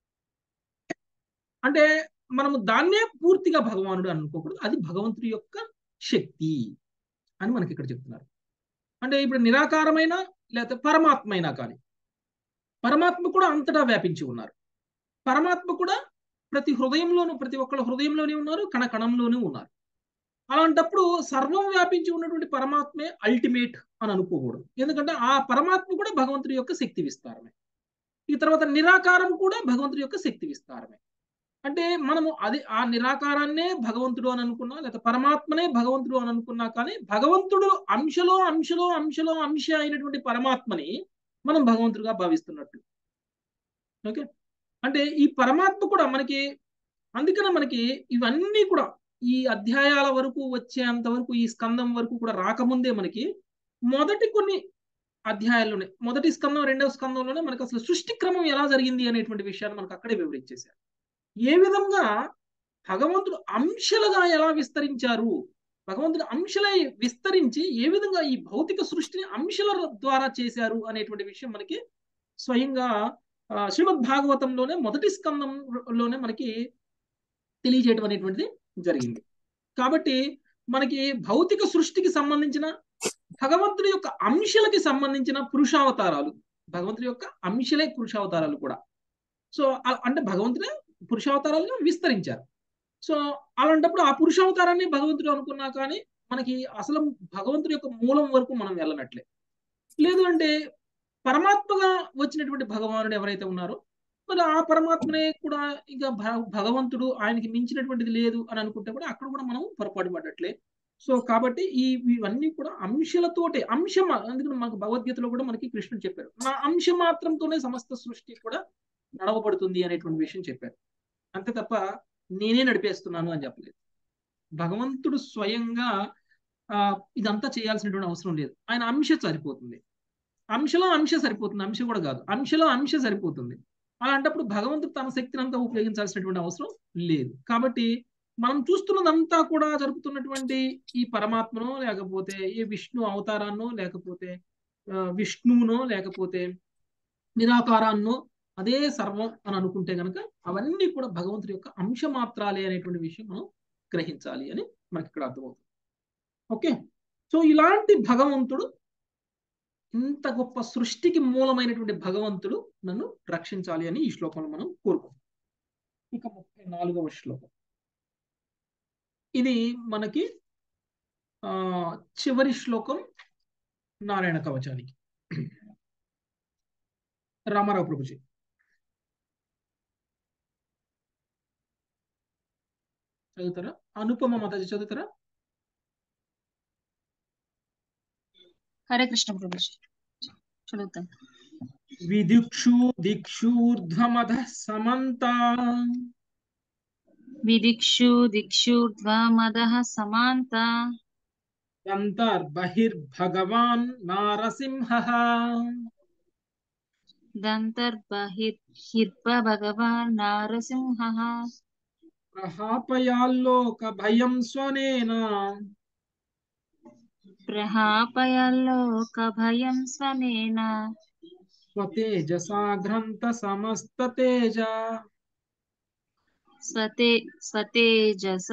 A: అంటే మనము దాన్నే పూర్తిగా భగవానుడు అనుకోకూడదు అది భగవంతుడి యొక్క శక్తి అని మనకి ఇక్కడ చెప్తున్నారు అంటే ఇప్పుడు నిరాకారమైన లేకపోతే పరమాత్మ అయినా కానీ పరమాత్మ కూడా అంతటా వ్యాపించి ఉన్నారు పరమాత్మ కూడా ప్రతి హృదయంలోనూ ప్రతి ఒక్కళ్ళ హృదయంలోనే ఉన్నారు కణ కణంలోనే ఉన్నారు అలాంటప్పుడు సర్వం వ్యాపించి ఉన్నటువంటి పరమాత్మే అల్టిమేట్ అని అనుకోకూడదు ఎందుకంటే ఆ పరమాత్మ కూడా భగవంతుడి యొక్క శక్తి విస్తారమే ఈ తర్వాత నిరాకారం కూడా భగవంతుడి యొక్క శక్తి విస్తారమే అంటే మనము అది ఆ నిరాకారాన్నే భగవంతుడు అని అనుకున్నా లేదా పరమాత్మనే భగవంతుడు అని అనుకున్నా కానీ భగవంతుడు అంశలో అంశలో అంశలో అంశ అయినటువంటి పరమాత్మని మనం భగవంతుడిగా భావిస్తున్నట్లు ఓకే అంటే ఈ పరమాత్మ కూడా మనకి అందుకనే మనకి ఇవన్నీ కూడా ఈ అధ్యాయాల వరకు వచ్చేంత వరకు ఈ స్కందం వరకు కూడా రాకముందే మనకి మొదటి కొన్ని అధ్యాయాల్లోనే మొదటి స్కందం రెండవ స్కందంలోనే మనకి అసలు సృష్టి క్రమం ఎలా జరిగింది అనేటువంటి విషయాన్ని మనకు అక్కడే వివరించేశారు ఏ విధంగా భగవంతుడు అంశలుగా ఎలా విస్తరించారు భగవంతుడు అంశలై విస్తరించి ఏ విధంగా ఈ భౌతిక సృష్టిని అంశల ద్వారా చేశారు అనేటువంటి విషయం మనకి స్వయంగా ఆ, శ్రీమద్ భాగవతంలోనే మొదటి స్కందంలోనే మనకి తెలియజేయడం అనేటువంటిది జరిగింది కాబట్టి మనకి భౌతిక సృష్టికి సంబంధించిన భగవంతుడి యొక్క అంశాలకి సంబంధించిన పురుషావతారాలు భగవంతుడి యొక్క అంశలే పురుషావతారాలు కూడా సో అ- అంటే భగవంతుడే పురుషావతారాలుగా విస్తరించారు సో అలాంటప్పుడు ఆ పురుషావతారాన్ని భగవంతుడు అనుకున్నా కానీ మనకి అసలు భగవంతుడి యొక్క మూలం వరకు మనం వెళ్ళనట్లే లేదు అంటే పరమాత్మగా వచ్చినటువంటి భగవానుడు ఎవరైతే ఉన్నారో మరి ఆ పరమాత్మనే కూడా ఇంకా భ- భగవంతుడు ఆయనకి మించినటువంటిది లేదు అని అనుకుంటే కూడా అక్కడ కూడా మనం పొరపాటు పడ్డట్లే సో కాబట్టి ఈ ఇవన్నీ కూడా అంశాలతోటే అంశం అందుకని మనకు భగవద్గీతలో కూడా మనకి కృష్ణుడు చెప్పారు నా అంశ మాత్రంతోనే సమస్త సృష్టి కూడా నడవబడుతుంది అనేటువంటి విషయం చెప్పారు అంతే తప్ప నేనే నడిపేస్తున్నాను అని చెప్పలేదు భగవంతుడు స్వయంగా ఆ, ఇదంతా చేయాల్సినటువంటి అవసరం లేదు ఆయన అంశ సరిపోతుంది అంశలో అంశ సరిపోతుంది అంశ కూడా కాదు అంశలో అంశ సరిపోతుంది అలాంటప్పుడు భగవంతుడు తన శక్తిని అంతా ఉపయోగించాల్సినటువంటి అవసరం లేదు కాబట్టి మనం చూస్తున్నదంతా కూడా జరుపుతున్నటువంటి ఈ పరమాత్మనో లేకపోతే ఈ విష్ణు అవతారాన్నో లేకపోతే ఆ, విష్ణువునో లేకపోతే నిరాకారాన్నో అదే సర్వం అని అనుకుంటే గనక అవన్నీ కూడా భగవంతుడి యొక్క అంశ మాత్రాలే అనేటువంటి విషయం మనం గ్రహించాలి అని మనకి ఇక్కడ అర్థమవుతుంది ఓకే సో ఇలాంటి భగవంతుడు ఇంత గొప్ప సృష్టికి మూలమైనటువంటి భగవంతుడు నన్ను రక్షించాలి అని ఈ శ్లోకంలో మనం కోరుకుంటాం ఇక ముప్పై నాలుగవ శ్లోకం ఇది మనకి ఆ చివరి శ్లోకం నారాయణ కవచానికి రామారావు ప్రభుజీ చదువుతారా అనుపమ మాతాజీ చదువుతారా
O: హరే కృష్ణ ప్రభుజీ చదువుతాను
A: విదిక్షు దిక్షూర్ధ్వమధ సమంత
O: విదిక్షు దిక్షూర్ధ్వమదః సమాంత
A: దంతర్బహిర్భగవాన్ నారసింహ
O: దంతర్బహిర్హిర్భ భగవాన్ నారసింహః
A: ప్రహాపయాల్లోక భయం స్వనేన
O: ప్రహాపయలోక భయం స్వనేన
A: స్వతేజసాఘ్రంత సమస్త తేజ
O: స్వతే స్వతేజస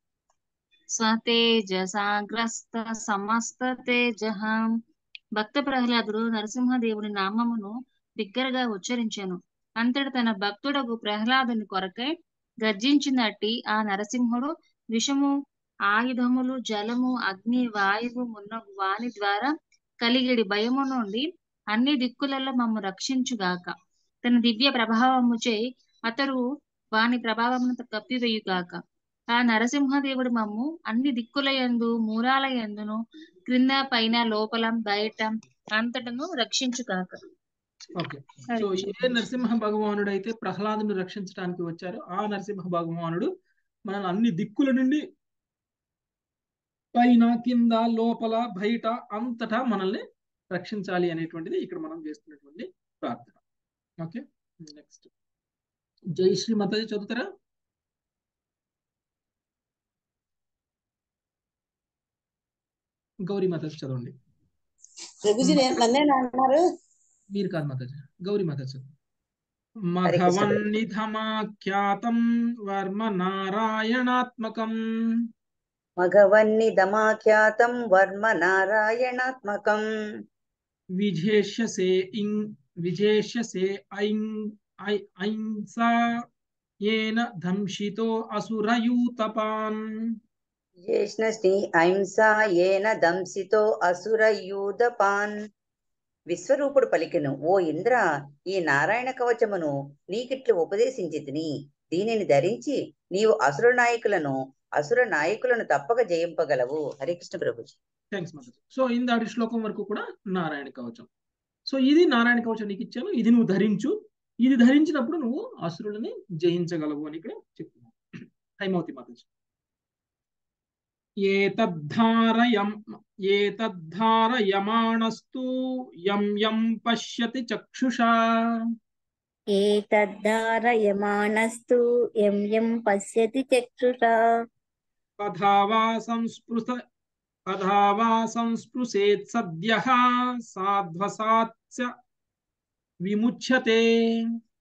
O: స్వతేజసాగ్రస్త సమస్త తేజః భక్త ప్రహ్లాదుడు నరసింహదేవుని నామమును బిగ్గరగా ఉచ్చరించాను అంతటి తన భక్తుడగు ప్రహ్లాదుని కొరకై గర్జించినట్టి ఆ నరసింహుడు విషము ఆయుధములు జలము అగ్ని వాయువు మున్నగు వాని ద్వారా కలిగిడి భయము నుండి అన్ని దిక్కులలో మమ్ము రక్షించుగాక తన దివ్య ప్రభావముచే అతడు వాని ప్రభావమును కప్పివేయుగాక ఆ నరసింహదేవుడు మమ్ము అన్ని దిక్కుల యందు మూలాల యందును క్రింద పైన లోపల బయట అంతటను రక్షించుగాక
A: ఓకే సో ఏ నరసింహ భగవానుడు అయితే ప్రహ్లాదుని రక్షించడానికి వచ్చారో ఆ నరసింహ భగవానుడు మనల్ని అన్ని దిక్కుల నుండి పైన కింద లోపల బయట అంతటా మనల్ని రక్షించాలి అనేటువంటిది ఇక్కడ మనం చేస్తున్నటువంటి ప్రార్థన ఓకే నెక్స్ట్ జై శ్రీ మాతాజీ చదువుతారా గౌరీ మాతాజీ చదవండి
C: ప్రభుజీ నేను- నన్నేనా అన్నారు
A: మీరు కాదు మాతాజీ గౌరీ మాతాజీ చదువు
E: హరే కృష్ణ ప్రభు.
A: మఘవన్నిధమాఖ్యాతం వర్మ నారాయణాత్మకం
E: మఘవన్నిదమాఖ్యాతం వర్మ నారాయణాత్మకం
A: విజేష్యసే ఇం విజేష్యసే ఐం ఐ ఐంసా ఏన దంశితో అసురయూతపాన్
E: జ్యేష్ణశ్రీ అహింసా ఏన దంసితో అసురయూధపాన్ విశ్వరూపుడు పలికెను ఓ ఇంద్ర ఈ నారాయణ కవచమును నీకిట్లు ఉపదేశించి తిని దీనిని ధరించి నీవు అసుర నాయకులను అసుర నాయకులను తప్పక జయింపగలవు హరే కృష్ణ ప్రభుజీ
A: థ్యాంక్స్ మాతాజీ సో ఇందాటి శ్లోకం వరకు కూడా నారాయణ కవచం సో ఇది నారాయణ కవచం నీకు ఇచ్చాను ఇది నువ్వు ధరించు ఇది ధరించినప్పుడు నువ్వు అసురులని జయించగలవు అని ఇక్కడ చెప్తున్నావు హైమవతి మాతాజీ ఏతద్ధారయం ఏతద్ధారయమాణస్తు యం యం పశ్యతి చక్షుషా
P: ఏతద్ధారయమాణస్తు యం యం పశ్యతి చక్షుషా
A: తథా వా సంస్పృత తథా వా సంస్పృశేత్ సద్యః సాధ్వసాత్స్య విముచ్యతే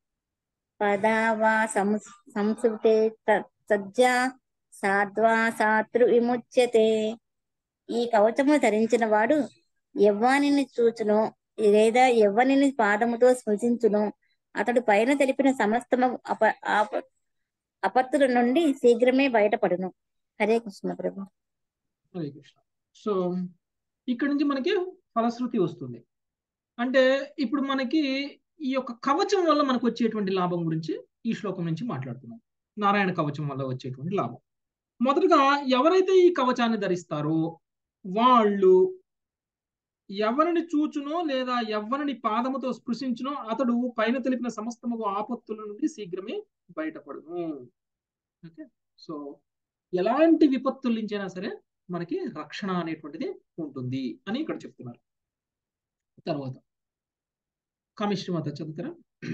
P: పదా వా సంస్ సంస్కృతే త- సజ్జా సాధ్వా సాతృ విముచ్యతే ఈ కవచము ధరించిన వాడు ఎవ్వానిని చూచును లేదా ఎవ్వనిని పాదముతో స్పృశించును అతడు పైన తెలిపిన సమస్తము అప ఆప అపత్తుల నుండి శీఘ్రమే బయటపడును హరే కృష్ణ ప్రభు
A: హరే కృష్ణ సో ఇక్కడ నుంచి మనకి ఫలశ్రుతి వస్తుంది అంటే ఇప్పుడు మనకి ఈ యొక్క కవచం వల్ల మనకు వచ్చేటువంటి లాభం గురించి ఈ శ్లోకం నుంచి మాట్లాడుతున్నాం నారాయణ కవచం వల్ల వచ్చేటువంటి లాభం మొదటగా ఎవరైతే ఈ కవచాన్ని ధరిస్తారో వాళ్ళు ఎవరిని చూచునో లేదా ఎవరిని పాదముతో స్పృశించునో అతడు పైన తెలిపిన సమస్తము ఆపత్తుల నుండి శీఘ్రమే బయటపడును ఓకే సో ఎలాంటి విపత్తుల నుంచైనా సరే మనకి రక్షణ అనేటువంటిది ఉంటుంది అని ఇక్కడ చెప్తున్నారు తర్వాత కామిష్టి మాత చదువుతారా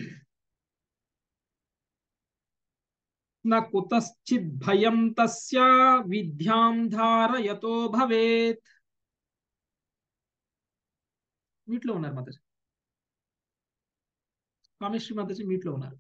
A: నా కుతశ్చిద్ భయం తస్య విద్యాం ధారయతో భవేత్ మీట్లో ఉన్నారు మాతాజీ కామిష్టి మాతాజీ మీట్లో ఉన్నారు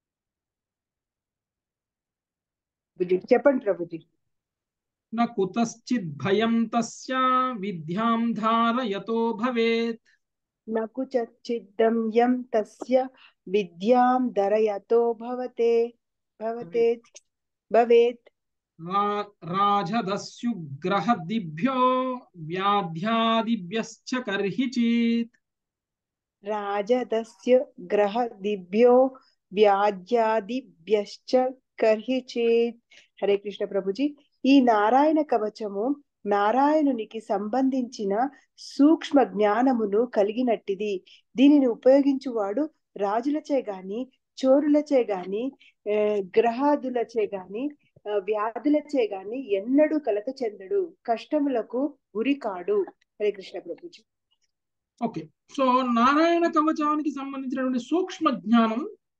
L: ప్రభుజీ చెప్పండి ప్రభుజీ
A: न कुतश्चित् भयं तस्य विद्यां धारयतो भवेत्
L: నాకు చిద్దం యం తస్య విద్యాం ధరయతో భవతే భవతే భవేత్
A: रा- राजदस्युग्रहदिभ्यो व्याध्यादिभ्यश्च कर्हिचित्
L: రాజదస్య గ్రహ దిభ్యో వ్యాజ్యాదిభ్యశ్చ కర్హిచేత్ హరే కృష్ణ ప్రభుజీ ఈ నారాయణ కవచము నారాయణునికి సంబంధించిన సూక్ష్మ జ్ఞానమును కలిగినట్టిది దీనిని ఉపయోగించువాడు రాజులచే గాని చోరులచే గాని ఆ, గ్రహాదులచే గాని ఆ, వ్యాధులచే గాని ఎన్నడూ కలత చెందడు కష్టములకు గురి కాడు హరే కృష్ణ ప్రభుజీ
A: ఓకే సో నారాయణ కవచానికి సంబంధించినటువంటి సూక్ష్మ జ్ఞానం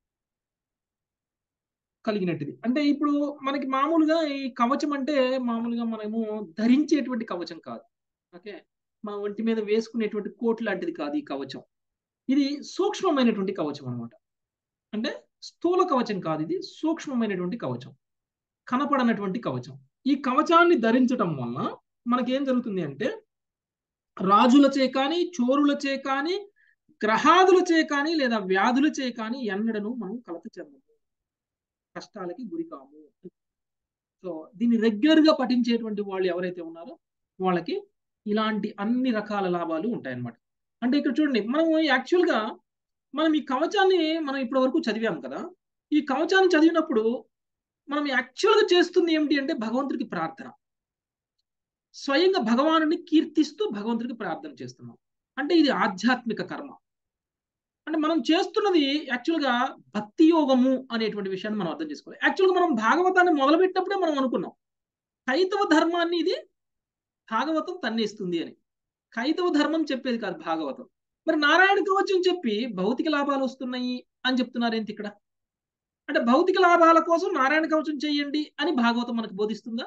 A: కలిగినట్టుది అంటే ఇప్పుడు మనకి మామూలుగా ఈ కవచం అంటే మామూలుగా మనము ధరించేటువంటి కవచం కాదు ఓకే మన ఒంటి మీద వేసుకునేటువంటి కోట్ లాంటిది కాదు ఈ కవచం ఇది సూక్ష్మమైనటువంటి కవచం అన్నమాట అంటే స్థూల కవచం కాదు ఇది సూక్ష్మమైనటువంటి కవచం కనపడనటువంటి కవచం ఈ కవచాన్ని ధరించటం వల్ల మనకేం జరుగుతుంది అంటే రాజులచే కానీ చోరులచే కానీ గ్రహాదులచే కానీ లేదా వ్యాధులచే కానీ ఎన్నడను మనం కలత చెందము కష్టాలకి గురి కాము సో దీన్ని రెగ్యులర్ గా పఠించేటువంటి వాళ్ళు ఎవరైతే ఉన్నారో వాళ్ళకి ఇలాంటి అన్ని రకాల లాభాలు ఉంటాయన్నమాట అంటే ఇక్కడ చూడండి మనం యాక్చువల్ గా మనం ఈ కవచాన్ని మనం ఇప్పటి వరకు చదివాం కదా ఈ కవచాన్ని చదివినప్పుడు మనం యాక్చువల్ గా చేస్తుంది ఏమిటి అంటే భగవంతుడికి ప్రార్థన స్వయంగా భగవానుని కీర్తిస్తూ భగవంతుడికి ప్రార్థన చేస్తున్నాం అంటే ఇది ఆధ్యాత్మిక కర్మ అంటే మనం చేస్తున్నది యాక్చువల్గా భక్తి యోగము అనేటువంటి విషయాన్ని మనం అర్థం చేసుకోవాలి యాక్చువల్గా మనం భాగవతాన్ని మొదలుపెట్టినప్పుడే మనం అనుకున్నాం కైతవ ధర్మాన్ని ఇది భాగవతం తన్నేస్తుంది అని కైతవ ధర్మం చెప్పేది కాదు భాగవతం మరి నారాయణ కవచం చెప్పి భౌతిక లాభాలు వస్తున్నాయి అని చెప్తున్నారు ఏంటి ఇక్కడ అంటే భౌతిక లాభాల కోసం నారాయణ కవచం చేయండి అని భాగవతం మనకు బోధిస్తుందా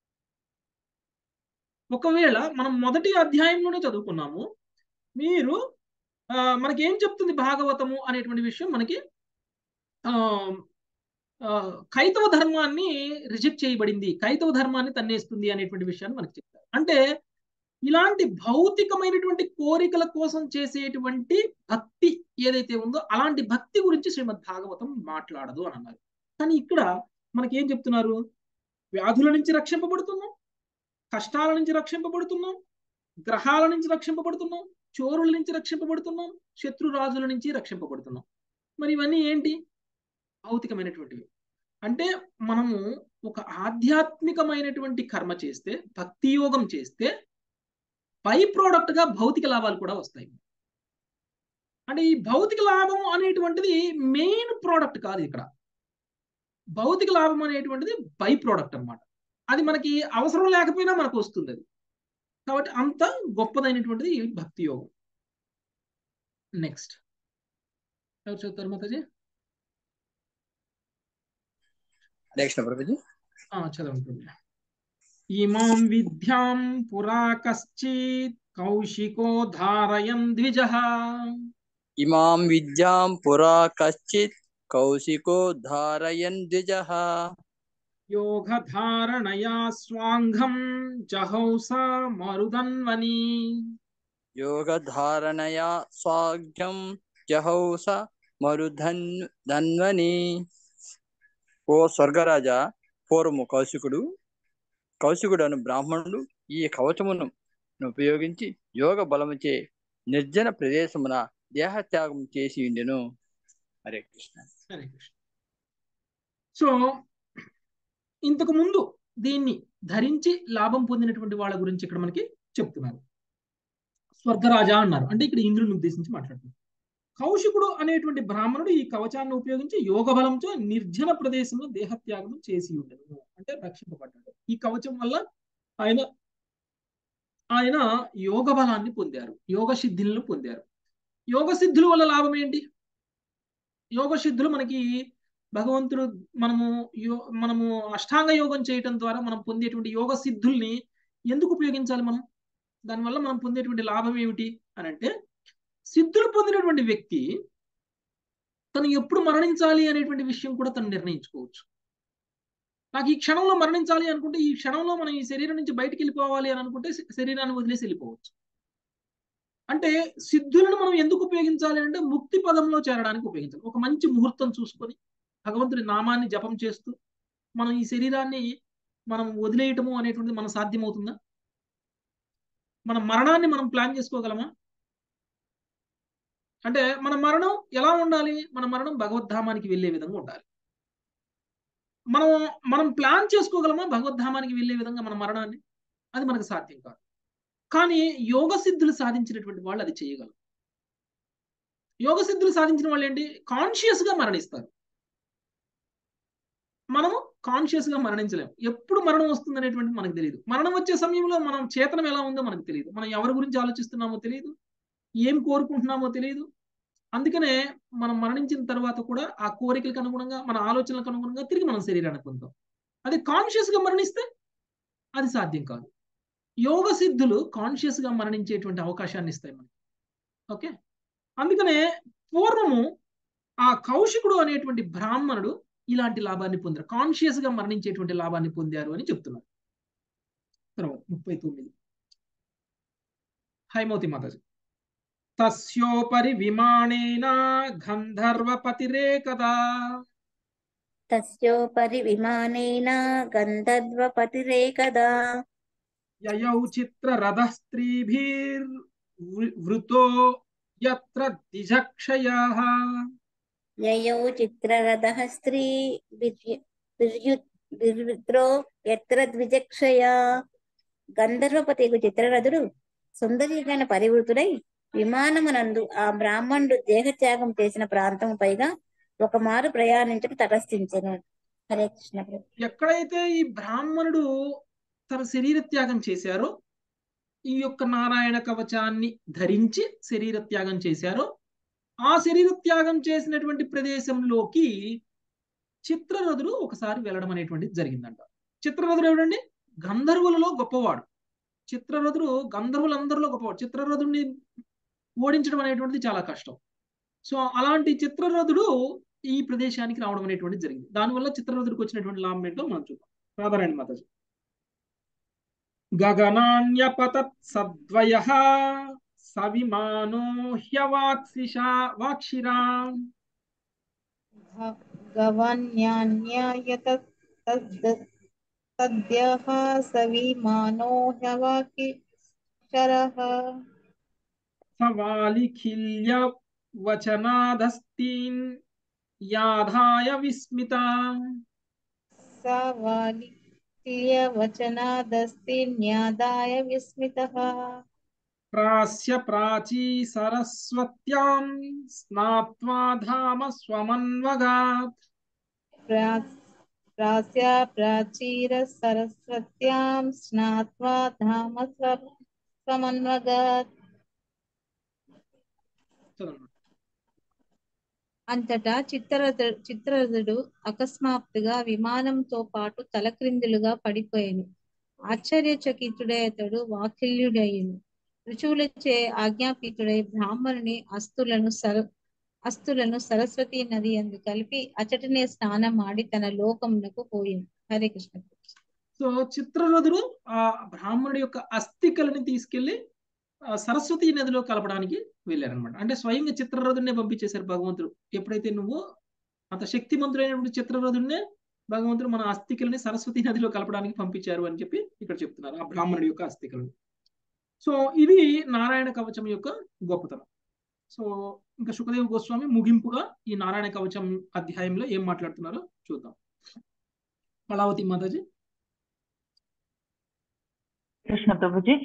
A: ఒకవేళ మనం మొదటి అధ్యాయంలోనే చదువుకున్నాము మీరు ఆ, మనకి ఏం చెప్తుంది భాగవతము అనేటువంటి విషయం మనకి ఆ ఆ, కైతవ ధర్మాన్ని రిజెక్ట్ చేయబడింది కైతవ ధర్మాన్ని తన్నేస్తుంది అనేటువంటి విషయాన్ని మనకి చెప్తారు అంటే ఇలాంటి భౌతికమైనటువంటి కోరికల కోసం చేసేటువంటి భక్తి ఏదైతే ఉందో అలాంటి భక్తి గురించి శ్రీమద్ భాగవతం మాట్లాడదు అని అన్నారు కానీ ఇక్కడ మనకి ఏం చెప్తున్నారు వ్యాధుల నుంచి రక్షింపబడుతున్నాం కష్టాల నుంచి రక్షింపబడుతున్నాం గ్రహాల నుంచి రక్షింపబడుతున్నాం చోరుల నుంచి రక్షింపబడుతున్నాం శత్రురాజుల నుంచి రక్షింపబడుతున్నాం మరి ఇవన్నీ ఏంటి భౌతికమైనటువంటివి అంటే మనము ఒక ఆధ్యాత్మికమైనటువంటి కర్మ చేస్తే భక్తి యోగం చేస్తే బై ప్రోడక్ట్ గా భౌతిక లాభాలు కూడా వస్తాయి అంటే ఈ భౌతిక లాభం అనేటువంటిది మెయిన్ ప్రోడక్ట్ కాదు ఇక్కడ భౌతిక లాభం అనేటువంటిది బై ప్రోడక్ట్ అన్నమాట అది మనకి అవసరం లేకపోయినా మనకు వస్తుంది అది కాబట్టి అంత గొప్పదైనటువంటిది ఈ భక్తి యోగం నెక్స్ట్ ఎవరు చదువుతారు మాతాజీ
Q: హరే కృష్ణ ప్రభుజీ
A: ఆ, చదవండి ప్రభు. ఇమాం విద్యాం పురా కశ్చిత్ కౌశికో ధారయన్ ద్విజ
Q: ఇమాం విద్యాం పురా కశ్చిత్ కౌశికోద్ధారయన్ ద్విజः
A: యోగధారణయా స్వాంఘం జహౌస మరుదన్వని
Q: యోగధారణయా స్వాగ్యం జహౌస మరుధన్ ధన్వని ఓ స్వర్గరాజా పూర్వము కౌశికుడు కౌశికుడు అను బ్రాహ్మణుడు ఈ కవచమును ఉపయోగించి యోగ బలముచే నిర్జన ప్రదేశమున దేహత్యాగం చేసి ఉండెను హరే కృష్ణ
A: హరే కృష్ణ సో ఇంతకు ముందు దీన్ని ధరించి లాభం పొందినటువంటి వాళ్ళ గురించి ఇక్కడ మనకి చెప్తున్నారు స్వర్గరాజా అన్నారు అంటే ఇక్కడ ఇంద్రుని ఉద్దేశించి మాట్లాడుతున్నారు కౌశికుడు అనేటువంటి బ్రాహ్మణుడు ఈ కవచాన్ని ఉపయోగించి యోగ బలంతో నిర్జన ప్రదేశంలో దేహత్యాగం చేసి ఉండను అంటే రక్షింపబడ్డాడు ఈ కవచం వల్ల ఆయన ఆయన యోగ బలాన్ని పొందారు యోగ సిద్ధులను పొందారు యోగ సిద్ధుల వల్ల లాభం ఏంటి యోగ సిద్ధులు మనకి భగవంతుడు మనము యో మనము అష్టాంగ యోగం చేయటం ద్వారా మనం పొందేటువంటి యోగ సిద్ధుల్ని ఎందుకు ఉపయోగించాలి మనం దానివల్ల మనం పొందేటువంటి లాభం ఏమిటి అని అంటే సిద్ధులు పొందినటువంటి వ్యక్తి తను ఎప్పుడు మరణించాలి అనేటువంటి విషయం కూడా తను నిర్ణయించుకోవచ్చు నాకు ఈ క్షణంలో మరణించాలి అనుకుంటే ఈ క్షణంలో మనం ఈ శరీరం నుంచి బయటికి వెళ్ళిపోవాలి అని అనుకుంటే శరీరాన్ని వదిలేసి వెళ్ళిపోవచ్చు అంటే సిద్ధులను మనం ఎందుకు ఉపయోగించాలి అంటే ముక్తి పదంలో చేరడానికి ఉపయోగించాలి ఒక మంచి ముహూర్తం చూసుకొని భగవంతుడి నామాన్ని జపం చేస్తూ మనం ఈ శరీరాన్ని మనం వదిలేయటము అనేటువంటిది మనం సాధ్యమవుతుందా మన మరణాన్ని మనం ప్లాన్ చేసుకోగలమా అంటే మన మరణం ఎలా ఉండాలి మన మరణం భగవద్ధామానికి వెళ్ళే విధంగా ఉండాలి మనం మనం ప్లాన్ చేసుకోగలమా భగవద్ధామానికి వెళ్ళే విధంగా మన మరణాన్ని అది మనకు సాధ్యం కాదు కానీ యోగ సిద్ధులు సాధించినటువంటి వాళ్ళు అది చేయగలరు యోగ సిద్ధులు సాధించిన వాళ్ళు ఏంటి కాన్షియస్ గా మరణిస్తారు మనము కాన్షియస్ గా మరణించలేము ఎప్పుడు మరణం వస్తుంది అనేటువంటి మనకు తెలియదు మరణం వచ్చే సమయంలో మనం చేతనం ఎలా ఉందో మనకు తెలియదు మనం ఎవరి గురించి ఆలోచిస్తున్నామో తెలియదు ఏం కోరుకుంటున్నామో తెలియదు అందుకనే మనం మరణించిన తర్వాత కూడా ఆ కోరికలకు అనుగుణంగా మన ఆలోచనలకు అనుగుణంగా తిరిగి మనం శరీరాన్ని పొందాం అది కాన్షియస్ గా మరణిస్తే అది సాధ్యం కాదు యోగ సిద్ధులు కాన్షియస్ గా మరణించేటువంటి అవకాశాన్ని ఇస్తాయి మనకి ఓకే అందుకనే పూర్వము ఆ కౌశికుడు అనేటువంటి బ్రాహ్మణుడు ఇలాంటి లాభాన్ని పొందారు కాన్షియస్ గా మరణించేటువంటి లాభాన్ని పొందారు అని చెప్తున్నారు తర్వాత ముప్పై తొమ్మిది హైమవతి మాతాజీ తస్యోపరి విమానేన గంధర్వపతిరేకదా
P: తస్యోపరి విమానేన గంధర్వపతిరేకదా
A: యయౌ చిత్ర రథ స్త్రీభిర్ వృతో యత్ర దిజక్షయా
P: యయౌ చిత్రరథః స్త్రీ బిర్విత్రో ఎత్ర ద్విజక్షయ గంధర్వపతికు చిత్రరథుడు సుందరీకైన పరివృతుడై విమానమునందు ఆ బ్రాహ్మణుడు దేహత్యాగం చేసిన ప్రాంతం పైగా ఒక మారు ప్రయాణించక తటస్థించను హరే కృష్ణ ప్రభు
A: ఎక్కడైతే ఈ బ్రాహ్మణుడు తన శరీర త్యాగం చేశారో ఈ యొక్క నారాయణ కవచాన్ని ధరించి శరీర త్యాగం చేశారో ఆ శరీర త్యాగం చేసినటువంటి ప్రదేశంలోకి చిత్రరథుడు ఒకసారి వెళ్ళడం అనేటువంటిది జరిగిందంట చిత్రరథుడు ఎవడండి గంధర్వులలో గొప్పవాడు చిత్రరథుడు గంధర్వులందరిలో గొప్పవాడు చిత్రరథుడిని ఓడించడం అనేటువంటిది చాలా కష్టం సో అలాంటి చిత్రరథుడు ఈ ప్రదేశానికి రావడం అనేటువంటిది జరిగింది దానివల్ల చిత్రరథుడికి వచ్చినటువంటి లాభం ఏంటో మనం చూద్దాం రాధారాయణ మాతాజీ గగనాన్యపతత్ సద్వయ సవిమానో హ్యవాక్సిషా వాక్షిరా
R: గవన్యాన్యాయత సద్యః సవిమానో హ్యవాకిశరః
A: సవాలిఖిల్య వచనాదస్తీన్ యాధాయ విస్మిత
R: సవాలిక్య వచనాదస్తి న్యాదాయ విస్మితః
A: ప్రాస్య ప్రాచీ సరస్వత్యాం స్నాత్వా ధామ స్వమన్వగాత్
R: ప్రాస్య ప్రాచీర సరస్వత్యాం స్నాత్వా ధామ స్వమన్వగాత్ అంతటా చిత్రరథ చిత్రరథుడు అకస్మాత్తుగా విమానంతో పాటు తలక్రిందులుగా పడిపోయాను ఆశ్చర్యచకితుడై అతడు వాకిల్యుడయ్యను ఋషువులచే ఆజ్ఞాపితుడై బ్రాహ్మణుని అస్తులను సర అస్తులను సరస్వతి నది అందు కలిపి అచటనే స్నానం ఆడి తన లోకమునకు పోయింది హరే కృష్ణ
A: సో చిత్రరథుడు ఆ బ్రాహ్మణుడి యొక్క అస్థికలని తీసుకెళ్లి ఆ సరస్వతి నదిలో కలపడానికి వెళ్ళారనమాట అంటే స్వయంగా చిత్రరథుడినే పంపించేశారు భగవంతుడు ఎప్పుడైతే నువ్వు అంత శక్తిమంతుడైనటువంటి చిత్రరథుడినే భగవంతుడు మన అస్థికలని సరస్వతి నదిలో కలపడానికి పంపించారు అని చెప్పి ఇక్కడ చెప్తున్నారు ఆ బ్రాహ్మణుడి యొక్క అస్థికలను సో ఇది నారాయణ కవచం యొక్క గొప్పతనం సో ఇంకా సుఖదేవ్ గోస్వామి ముగింపుగా ఈ నారాయణ కవచం అధ్యాయంలో ఏం మాట్లాడుతున్నారో చూద్దాం కళావతి మాతాజీ
S: కృష్ణ ప్రభుజీ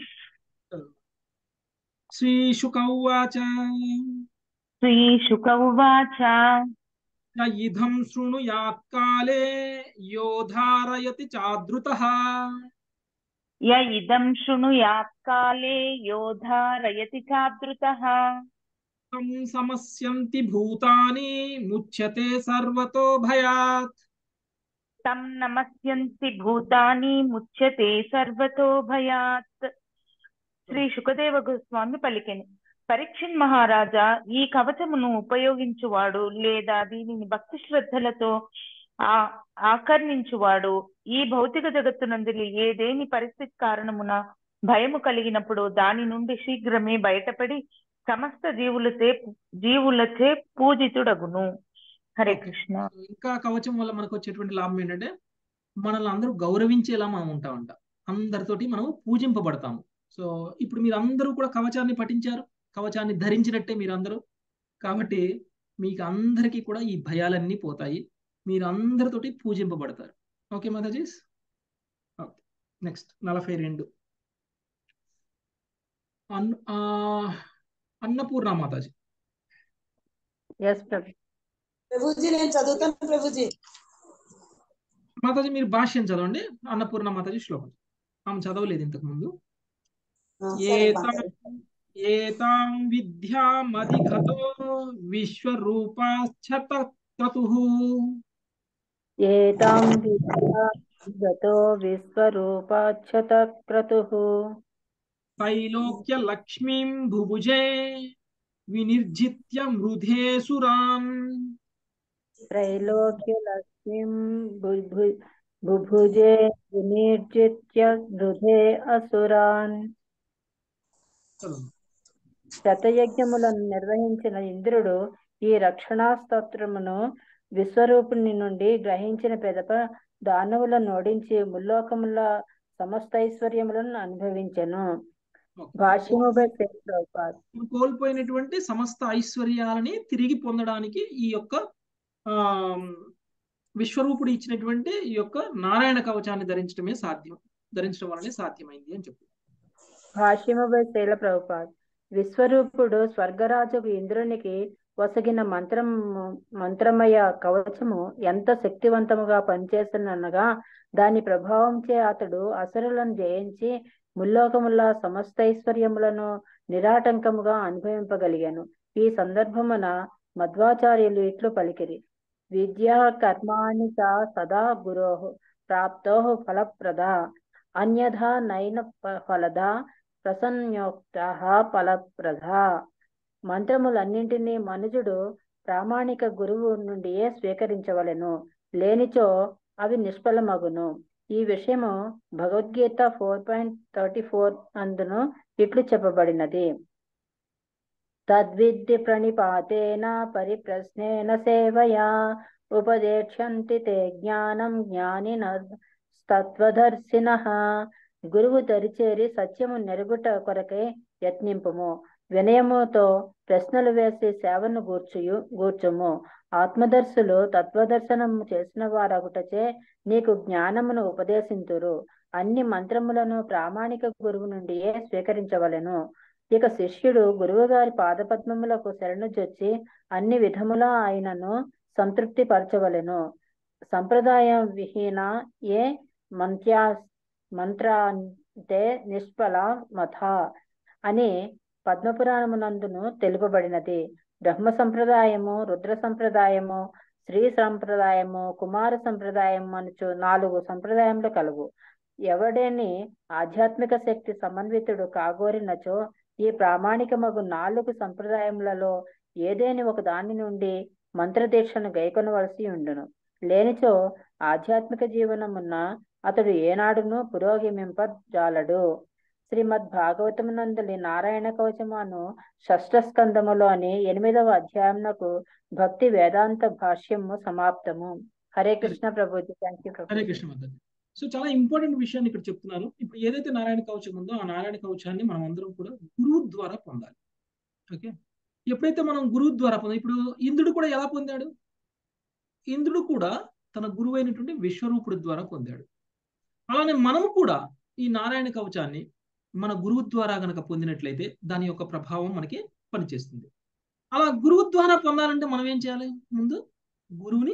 A: శ్రీశుక ఉవాచ
S: శ్రీశుక ఉవాచ
A: య ఇదం శృణుయాత్కాలే యోధారయతి చాదృతః
S: య ఇదం శృణుయాత్ కాలే యోధారయతి చాదృతః
A: తం సమస్యంతి భూతాని ముచ్యతే సర్వతో భయాత్
S: తం నమస్యంతి భూతాని ముచ్యతే సర్వతో భయాత్ శ్రీ శుకదేవ గోస్వామి పలికెను పరీక్షణ్ మహారాజా ఈ కవచమును ఉపయోగించువాడు లేదా దీనిని భక్తి శ్రద్ధలతో ఆ ఆకర్ణించువాడు ఈ భౌతిక జగత్తునందులి ఏదేని పరిస్థితి కారణమున భయము కలిగినప్పుడు దాని నుండి శీఘ్రమే బయటపడి సమస్త జీవులచే జీవులచే పూజితుడగును హరే కృష్ణ
A: ఇంకా కవచం వల్ల మనకు వచ్చేటువంటి లాభం ఏంటంటే మనల్ని అందరూ గౌరవించేలా మనం ఉంటామంట అందరితోటి మనం పూజింపబడతాము సో ఇప్పుడు మీరు అందరూ కూడా కవచాన్ని పఠించారు కవచాన్ని ధరించినట్టే మీరు అందరూ కాబట్టి మీకు అందరికీ కూడా ఈ భయాలన్నీ పోతాయి మీరు అందరితోటి పూజింపబడతారు ఓకే మాతాజీస్ ఓకే నెక్స్ట్ నలభై రెండు అన్ అన్నపూర్ణ మాతాజీ
I: ఎస్ ప్రభు
C: ప్రభుజీ నేను చదువుతాను ప్రభుజీ
A: మాతాజీ మీరు భాష్యం చదవండి అన్నపూర్ణ మాతాజీ శ్లోకం ఆమె చదవలేదు ఇంతకు ముందు ఏతాం ఏతాం విద్యామధిగతో విశ్వరూపాశ్చతక్రతుః
I: ఏతాం విద్యాగతో విశ్వరూపాక్షతక్రతుః
A: त्रैलोक्य लक्ष्मीं भुभुजे विनिर्जित्य मृधे सुरान्
I: त्रैलोक्यलक्ष्मीं बुभु- बुभुजे विनिर्जित्य హృదే అసురాన్ శతయజ్ఞములను నిర్వహించిన ఇంద్రుడు ఈ రక్షణా స్తోత్రమును విశ్వరూపుని నుండి గ్రహించిన పెదప దానవులను ఓడించి ముల్లోకముల సమస్త ఐశ్వర్యములను అనుభవించెను భాష్యముపై ప్రభుపాద్
A: కోల్పోయినటువంటి సమస్త ఐశ్వర్యాలని తిరిగి పొందడానికి ఈ యొక్క ఆ విశ్వరూపుడు ఇచ్చినటువంటి ఈ యొక్క నారాయణ కవచాన్ని ధరించడమే సాధ్యం ధరించడం వల్లనే సాధ్యమైంది అని చెప్పు
I: భాష్యముపై శైల ప్రభుపాద్ విశ్వరూపుడు స్వర్గరాజుకు ఇంద్రునికి వసగిన మంత్రము మంత్రమయ కవచము ఎంత శక్తివంతముగా పనిచేస్తున్ననగా దాని ప్రభావంచే అతడు అసురులను జయించి ముల్లోకముల సమస్త ఐశ్వర్యములను నిరాటంకముగా అనుభవింపగలిగాను ఈ సందర్భమున మధ్వాచార్యులు ఇట్లు పలికిరి విద్యా కర్మాణి చ సదా గురో ప్రాప్తో ఫలప్రద అన్యథా నైన ప- ఫలద ప్రసన్యోక్త ఫలప్రద మంత్రములన్నింటినీ మనుజుడు ప్రామాణిక గురువు నుండియే స్వీకరించవలెను లేనిచో అవి నిష్ఫలమగును ఈ విషయము Bhagavad Gita four point thirty four అందును ఇట్లు చెప్పబడినది తద్విద్య ప్రణిపాతేన పరిప్రశ్నేన సేవయా ఉపదేక్షంతి తే జ్ఞానం జ్ఞానిన తత్వదర్శిన గురువు దరిచేరి సత్యము నెరుగుట కొరకై యత్నింపుము వినయముతో ప్రశ్నలు వేసి సేవను గూర్చుయు గూర్చుము ఆత్మదర్శులు తత్వదర్శనము చేసిన వారగుటచే నీకు జ్ఞానమును ఉపదేశింతురు అన్ని మంత్రములను ప్రామాణిక గురువు నుండియే స్వీకరించవలెను ఇక శిష్యుడు గురువు గారి పాదపద్మములకు శరణు జొచ్చి అన్ని విధములా ఆయనను సంతృప్తి పరచవలెను సంప్రదాయం విహీన ఏ మంత్యా మంత్ర అంటే నిష్ఫల మథ అని పద్మపురాణమునందును తెలుపబడినది బ్రహ్మ సంప్రదాయము రుద్ర సంప్రదాయము శ్రీ సంప్రదాయము కుమార సంప్రదాయము అనుచు నాలుగు సంప్రదాయములు కలవు ఎవడేని ఆధ్యాత్మిక శక్తి సమన్వితుడు కాగోరినచో ఈ ప్రామాణికమగు నాలుగు సంప్రదాయములలో ఏదేని ఒక దాని నుండి మంత్రదీక్షను గైకొనవలసి ఉండును లేనిచో ఆధ్యాత్మిక జీవనమున్న అతడు ఏనాడును పురోగమింపజాలడు శ్రీమద్ భాగవతమునందలి నారాయణ కవచమును షష్ఠ స్కందములోని ఎనిమిదవ అధ్యాయమునకు భక్తి వేదాంత భాష్యము సమాప్తము హరే కృష్ణ ప్రభుజీ థ్యాంక్ యూ
A: హరే
I: ప్రభు
A: కృష్ణ మద్దతు సో చాలా ఇంపార్టెంట్ విషయాన్ని ఇక్కడ చెప్తున్నారు ఇప్పుడు ఏదైతే నారాయణ కవచం ఉందో ఆ నారాయణ కవచాన్ని మనం అందరం కూడా గురువు ద్వారా పొందాలి ఓకే ఎప్పుడైతే మనం గురువు ద్వారా పొందాం ఇప్పుడు ఇంద్రుడు కూడా ఎలా పొందాడు ఇంద్రుడు కూడా తన గురువు అయినటువంటి విశ్వరూపుడు ద్వారా పొందాడు అలానే మనము కూడా ఈ నారాయణ కవచాన్ని మన గురువు ద్వారా గనక పొందినట్లయితే దాని యొక్క ప్రభావం మనకి పనిచేస్తుంది అలా గురువు ద్వారా పొందాలంటే మనం ఏం చేయాలి ముందు గురువుని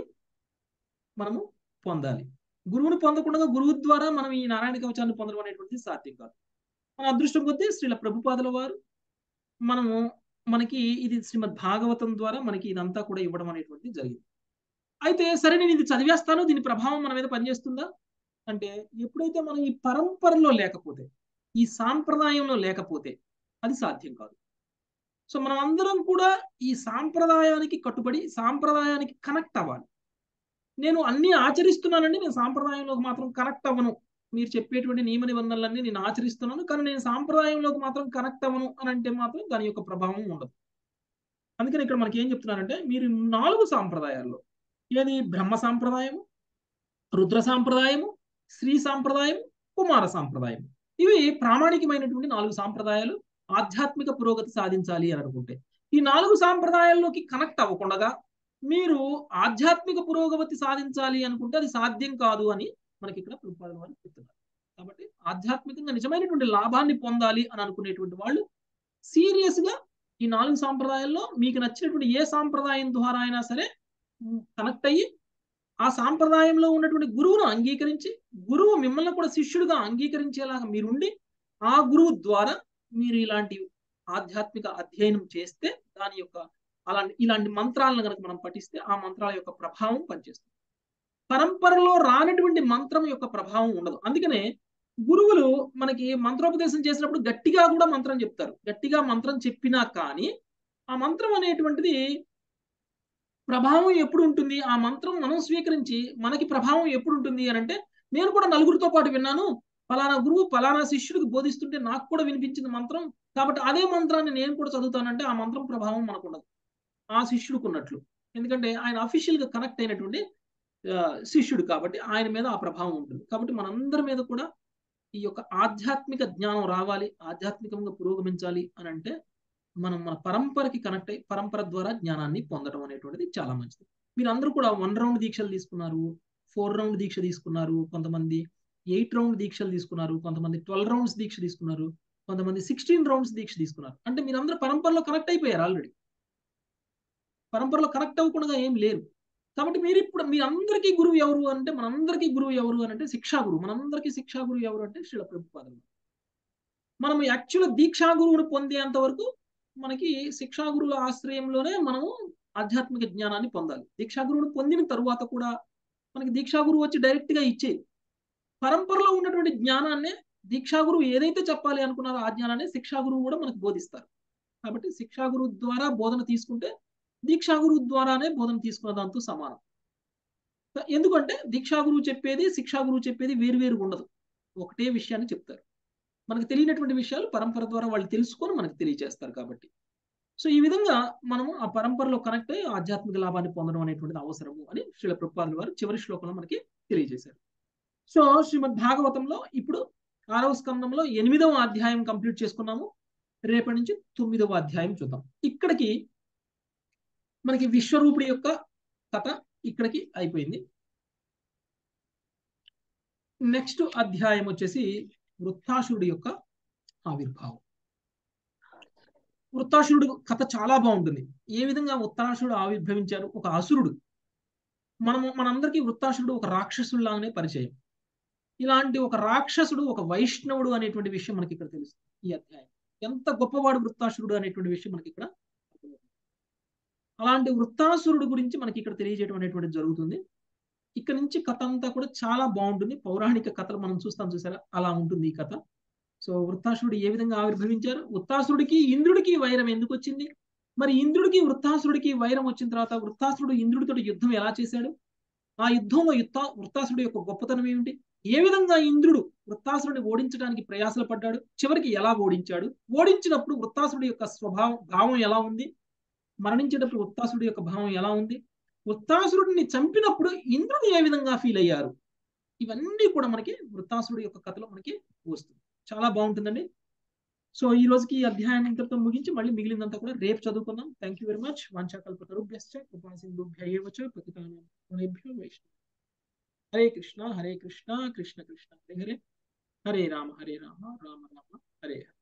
A: మనము పొందాలి గురువుని పొందకుండా గురువు ద్వారా మనం ఈ నారాయణ కవచాన్ని పొందడం అనేటువంటిది సాధ్యం కాదు మన అదృష్టం కొద్దీ శ్రీల ప్రభుపాదుల వారు మనము మనకి ఇది శ్రీమద్ భాగవతం ద్వారా మనకి ఇదంతా కూడా ఇవ్వడం అనేటువంటిది జరిగింది అయితే సరే నేను ఇది చదివేస్తాను దీని ప్రభావం మన మీద పనిచేస్తుందా అంటే ఎప్పుడైతే మనం ఈ పరంపరలో లేకపోతే ఈ సాంప్రదాయంలో లేకపోతే అది సాధ్యం కాదు సో మనం అందరం కూడా ఈ సాంప్రదాయానికి కట్టుబడి సాంప్రదాయానికి కనెక్ట్ అవ్వాలి నేను అన్ని ఆచరిస్తున్నానండి నేను సాంప్రదాయంలోకి మాత్రం కనెక్ట్ అవ్వను మీరు చెప్పేటువంటి నియమ నిబంధనలన్నీ నేను ఆచరిస్తున్నాను కానీ నేను సాంప్రదాయంలోకి మాత్రం కనెక్ట్ అవ్వను అని అంటే మాత్రం దాని యొక్క ప్రభావం ఉండదు అందుకని ఇక్కడ మనకి ఏం చెప్తున్నారంటే మీరు నాలుగు సాంప్రదాయాల్లో ఏది బ్రహ్మ సాంప్రదాయము రుద్ర సాంప్రదాయము శ్రీ సాంప్రదాయం కుమార సాంప్రదాయం ఇవి ప్రామాణికమైనటువంటి నాలుగు సాంప్రదాయాలు ఆధ్యాత్మిక పురోగతి సాధించాలి అని అనుకుంటే ఈ నాలుగు సాంప్రదాయాల్లోకి కనెక్ట్ అవ్వకుండా మీరు ఆధ్యాత్మిక పురోగతి సాధించాలి అనుకుంటే అది సాధ్యం కాదు అని మనకి ఇక్కడ ప్రభుపాదుల వారు చెప్తున్నారు కాబట్టి ఆధ్యాత్మికంగా నిజమైనటువంటి లాభాన్ని పొందాలి అని అనుకునేటువంటి వాళ్ళు సీరియస్ గా ఈ నాలుగు సాంప్రదాయాల్లో మీకు నచ్చినటువంటి ఏ సాంప్రదాయం ద్వారా అయినా సరే కనెక్ట్ అయ్యి ఆ సాంప్రదాయంలో ఉన్నటువంటి గురువును అంగీకరించి గురువు మిమ్మల్ని కూడా శిష్యుడిగా అంగీకరించేలాగా మీరుండి ఆ గురువు ద్వారా మీరు ఇలాంటి ఆధ్యాత్మిక అధ్యయనం చేస్తే దాని యొక్క అలాంటి ఇలాంటి మంత్రాలను కనుక మనం పఠిస్తే ఆ మంత్రాల యొక్క ప్రభావం పనిచేస్తుంది పరంపరలో రానటువంటి మంత్రం యొక్క ప్రభావం ఉండదు అందుకనే గురువులు మనకి మంత్రోపదేశం చేసినప్పుడు గట్టిగా కూడా మంత్రం చెప్తారు గట్టిగా మంత్రం చెప్పినా కానీ ఆ మంత్రం అనేటువంటిది ప్రభావం ఎప్పుడు ఉంటుంది ఆ మంత్రం మనం స్వీకరించి మనకి ప్రభావం ఎప్పుడు ఉంటుంది అని అంటే నేను కూడా నలుగురితో పాటు విన్నాను ఫలానా గురువు ఫలానా శిష్యుడికి బోధిస్తుంటే నాకు కూడా వినిపించింది మంత్రం కాబట్టి అదే మంత్రాన్ని నేను కూడా చదువుతానంటే ఆ మంత్రం ప్రభావం మనకు ఉండదు ఆ శిష్యుడికి ఉన్నట్లు ఎందుకంటే ఆయన అఫీషియల్ గా కనెక్ట్ అయినటువంటి శిష్యుడు కాబట్టి ఆయన మీద ఆ ప్రభావం ఉంటుంది కాబట్టి మనందరి మీద కూడా ఈ యొక్క ఆధ్యాత్మిక జ్ఞానం రావాలి ఆధ్యాత్మికంగా పురోగమించాలి అని అంటే మనం మన పరంపరకి కనెక్ట్ అయ్యి పరంపర ద్వారా జ్ఞానాన్ని పొందడం అనేటువంటిది చాలా మంచిది మీరు అందరూ కూడా వన్ రౌండ్ దీక్షలు తీసుకున్నారు ఫోర్ రౌండ్ దీక్ష తీసుకున్నారు కొంతమంది ఎయిట్ రౌండ్ దీక్షలు తీసుకున్నారు కొంతమంది ట్వెల్వ్ రౌండ్స్ దీక్ష తీసుకున్నారు కొంతమంది సిక్స్టీన్ రౌండ్స్ దీక్ష తీసుకున్నారు అంటే మీరందరూ పరంపరలో కనెక్ట్ అయిపోయారు ఆల్రెడీ పరంపరలో కనెక్ట్ అవ్వకుండా ఏం లేరు కాబట్టి మీరు ఇప్పుడు మీ అందరికీ గురువు ఎవరు అంటే మనందరికీ గురువు ఎవరు అని అంటే శిక్షా గురువు మనందరికీ శిక్షా గురువు ఎవరు అంటే శ్రీల ప్రభుపాదం మనం యాక్చువల్ దీక్షా గురువును పొందేంత వరకు మనకి శిక్షా గురువుల ఆశ్రయంలోనే మనము ఆధ్యాత్మిక జ్ఞానాన్ని పొందాలి దీక్షా గురువును పొందిన తరువాత కూడా మనకి దీక్షా గురువు వచ్చి డైరెక్ట్ గా ఇచ్చేది పరంపరలో ఉన్నటువంటి జ్ఞానాన్ని దీక్షా గురువు ఏదైతే చెప్పాలి అనుకున్నారో ఆ జ్ఞానాన్ని శిక్షా గురువు కూడా మనకు బోధిస్తారు కాబట్టి శిక్షా గురువు ద్వారా బోధన తీసుకుంటే దీక్షా గురువు ద్వారానే బోధన తీసుకున్న దాంతో సమానం ఎందుకంటే దీక్షా గురువు చెప్పేది శిక్షా గురువు చెప్పేది వేరు వేరు ఉండదు ఒకటే విషయాన్ని చెప్తారు మనకు తెలియనటువంటి విషయాలు పరంపర ద్వారా వాళ్ళు తెలుసుకొని మనకు తెలియజేస్తారు కాబట్టి సో ఈ విధంగా మనము ఆ పరంపరలో కనెక్ట్ అయ్యి ఆధ్యాత్మిక లాభాన్ని పొందడం అనేటువంటిది అవసరము అని శ్రీల ప్రభుపాదుల వారు చివరి శ్లోకంలో మనకి తెలియజేశారు సో శ్రీమద్ భాగవతంలో ఇప్పుడు ఆరవ స్కందంలో ఎనిమిదవ అధ్యాయం కంప్లీట్ చేసుకున్నాము రేపటి నుంచి తొమ్మిదవ అధ్యాయం చూద్దాం ఇక్కడికి మనకి విశ్వరూపుడి యొక్క కథ ఇక్కడికి అయిపోయింది నెక్స్ట్ అధ్యాయం వచ్చేసి వృత్తాసురుడి యొక్క ఆవిర్భావం వృత్తాసురుడు కథ చాలా బాగుంటుంది ఏ విధంగా వృత్తాసురుడు ఆవిర్భవించారు ఒక అసురుడు మనము మనందరికీ వృత్తాసురుడు ఒక రాక్షసుడిలాగానే పరిచయం ఇలాంటి ఒక రాక్షసుడు ఒక వైష్ణవుడు అనేటువంటి విషయం మనకి ఇక్కడ తెలుస్తుంది ఈ అధ్యాయం ఎంత గొప్పవాడు వృత్తాసురుడు అనేటువంటి విషయం మనకి ఇక్కడ అలాంటి వృత్తాసురుడు గురించి మనకి ఇక్కడ తెలియజేయడం అనేటువంటి జరుగుతుంది ఇక్కడ నుంచి కథ అంతా కూడా చాలా బాగుంటుంది పౌరాణిక కథలు మనం చూస్తాం చూసారా అలా ఉంటుంది ఈ కథ సో వృత్తాసురుడు ఏ విధంగా ఆవిర్భవించారు వృత్తాసురుడికి ఇంద్రుడికి వైరం ఎందుకు వచ్చింది మరి ఇంద్రుడికి వృత్తాసురుడికి వైరం వచ్చిన తర్వాత వృత్తాసురుడు ఇంద్రుడితో యుద్ధం ఎలా చేశాడు ఆ యుద్ధంలో యుద్ధ వృత్తాసురుడు యొక్క గొప్పతనం ఏమిటి ఏ విధంగా ఇంద్రుడు వృత్తాసురుడిని ఓడించడానికి ప్రయాసలు పడ్డాడు చివరికి ఎలా ఓడించాడు ఓడించినప్పుడు వృత్తాసురుడి యొక్క స్వభావం భావం ఎలా ఉంది మరణించేటప్పుడు వృత్తాసురుడి యొక్క భావం ఎలా ఉంది వృత్తాసురుడిని చంపినప్పుడు ఇంద్రుడు ఏ విధంగా ఫీల్ అయ్యారు ఇవన్నీ కూడా మనకి వృత్తాసురుడి యొక్క కథలో మనకి వస్తుంది చాలా బాగుంటుందండి సో ఈ రోజుకి ఈ అధ్యాయాన్ని ఇంతటితో ముగించి మళ్ళీ మిగిలినంతా కూడా రేపు చదువుకుందాం థ్యాంక్ యూ వెరీ మచ్ వంశాకల్పతరుభ్యశ్చ కృపాసింధుభ్యైవచ ప్రతికానేభ్యో వైష్ణవ హరే కృష్ణ హరే కృష్ణ కృష్ణ కృష్ణ హరే హరే హరే రామ హరే రామ రామ రామ హరే హరే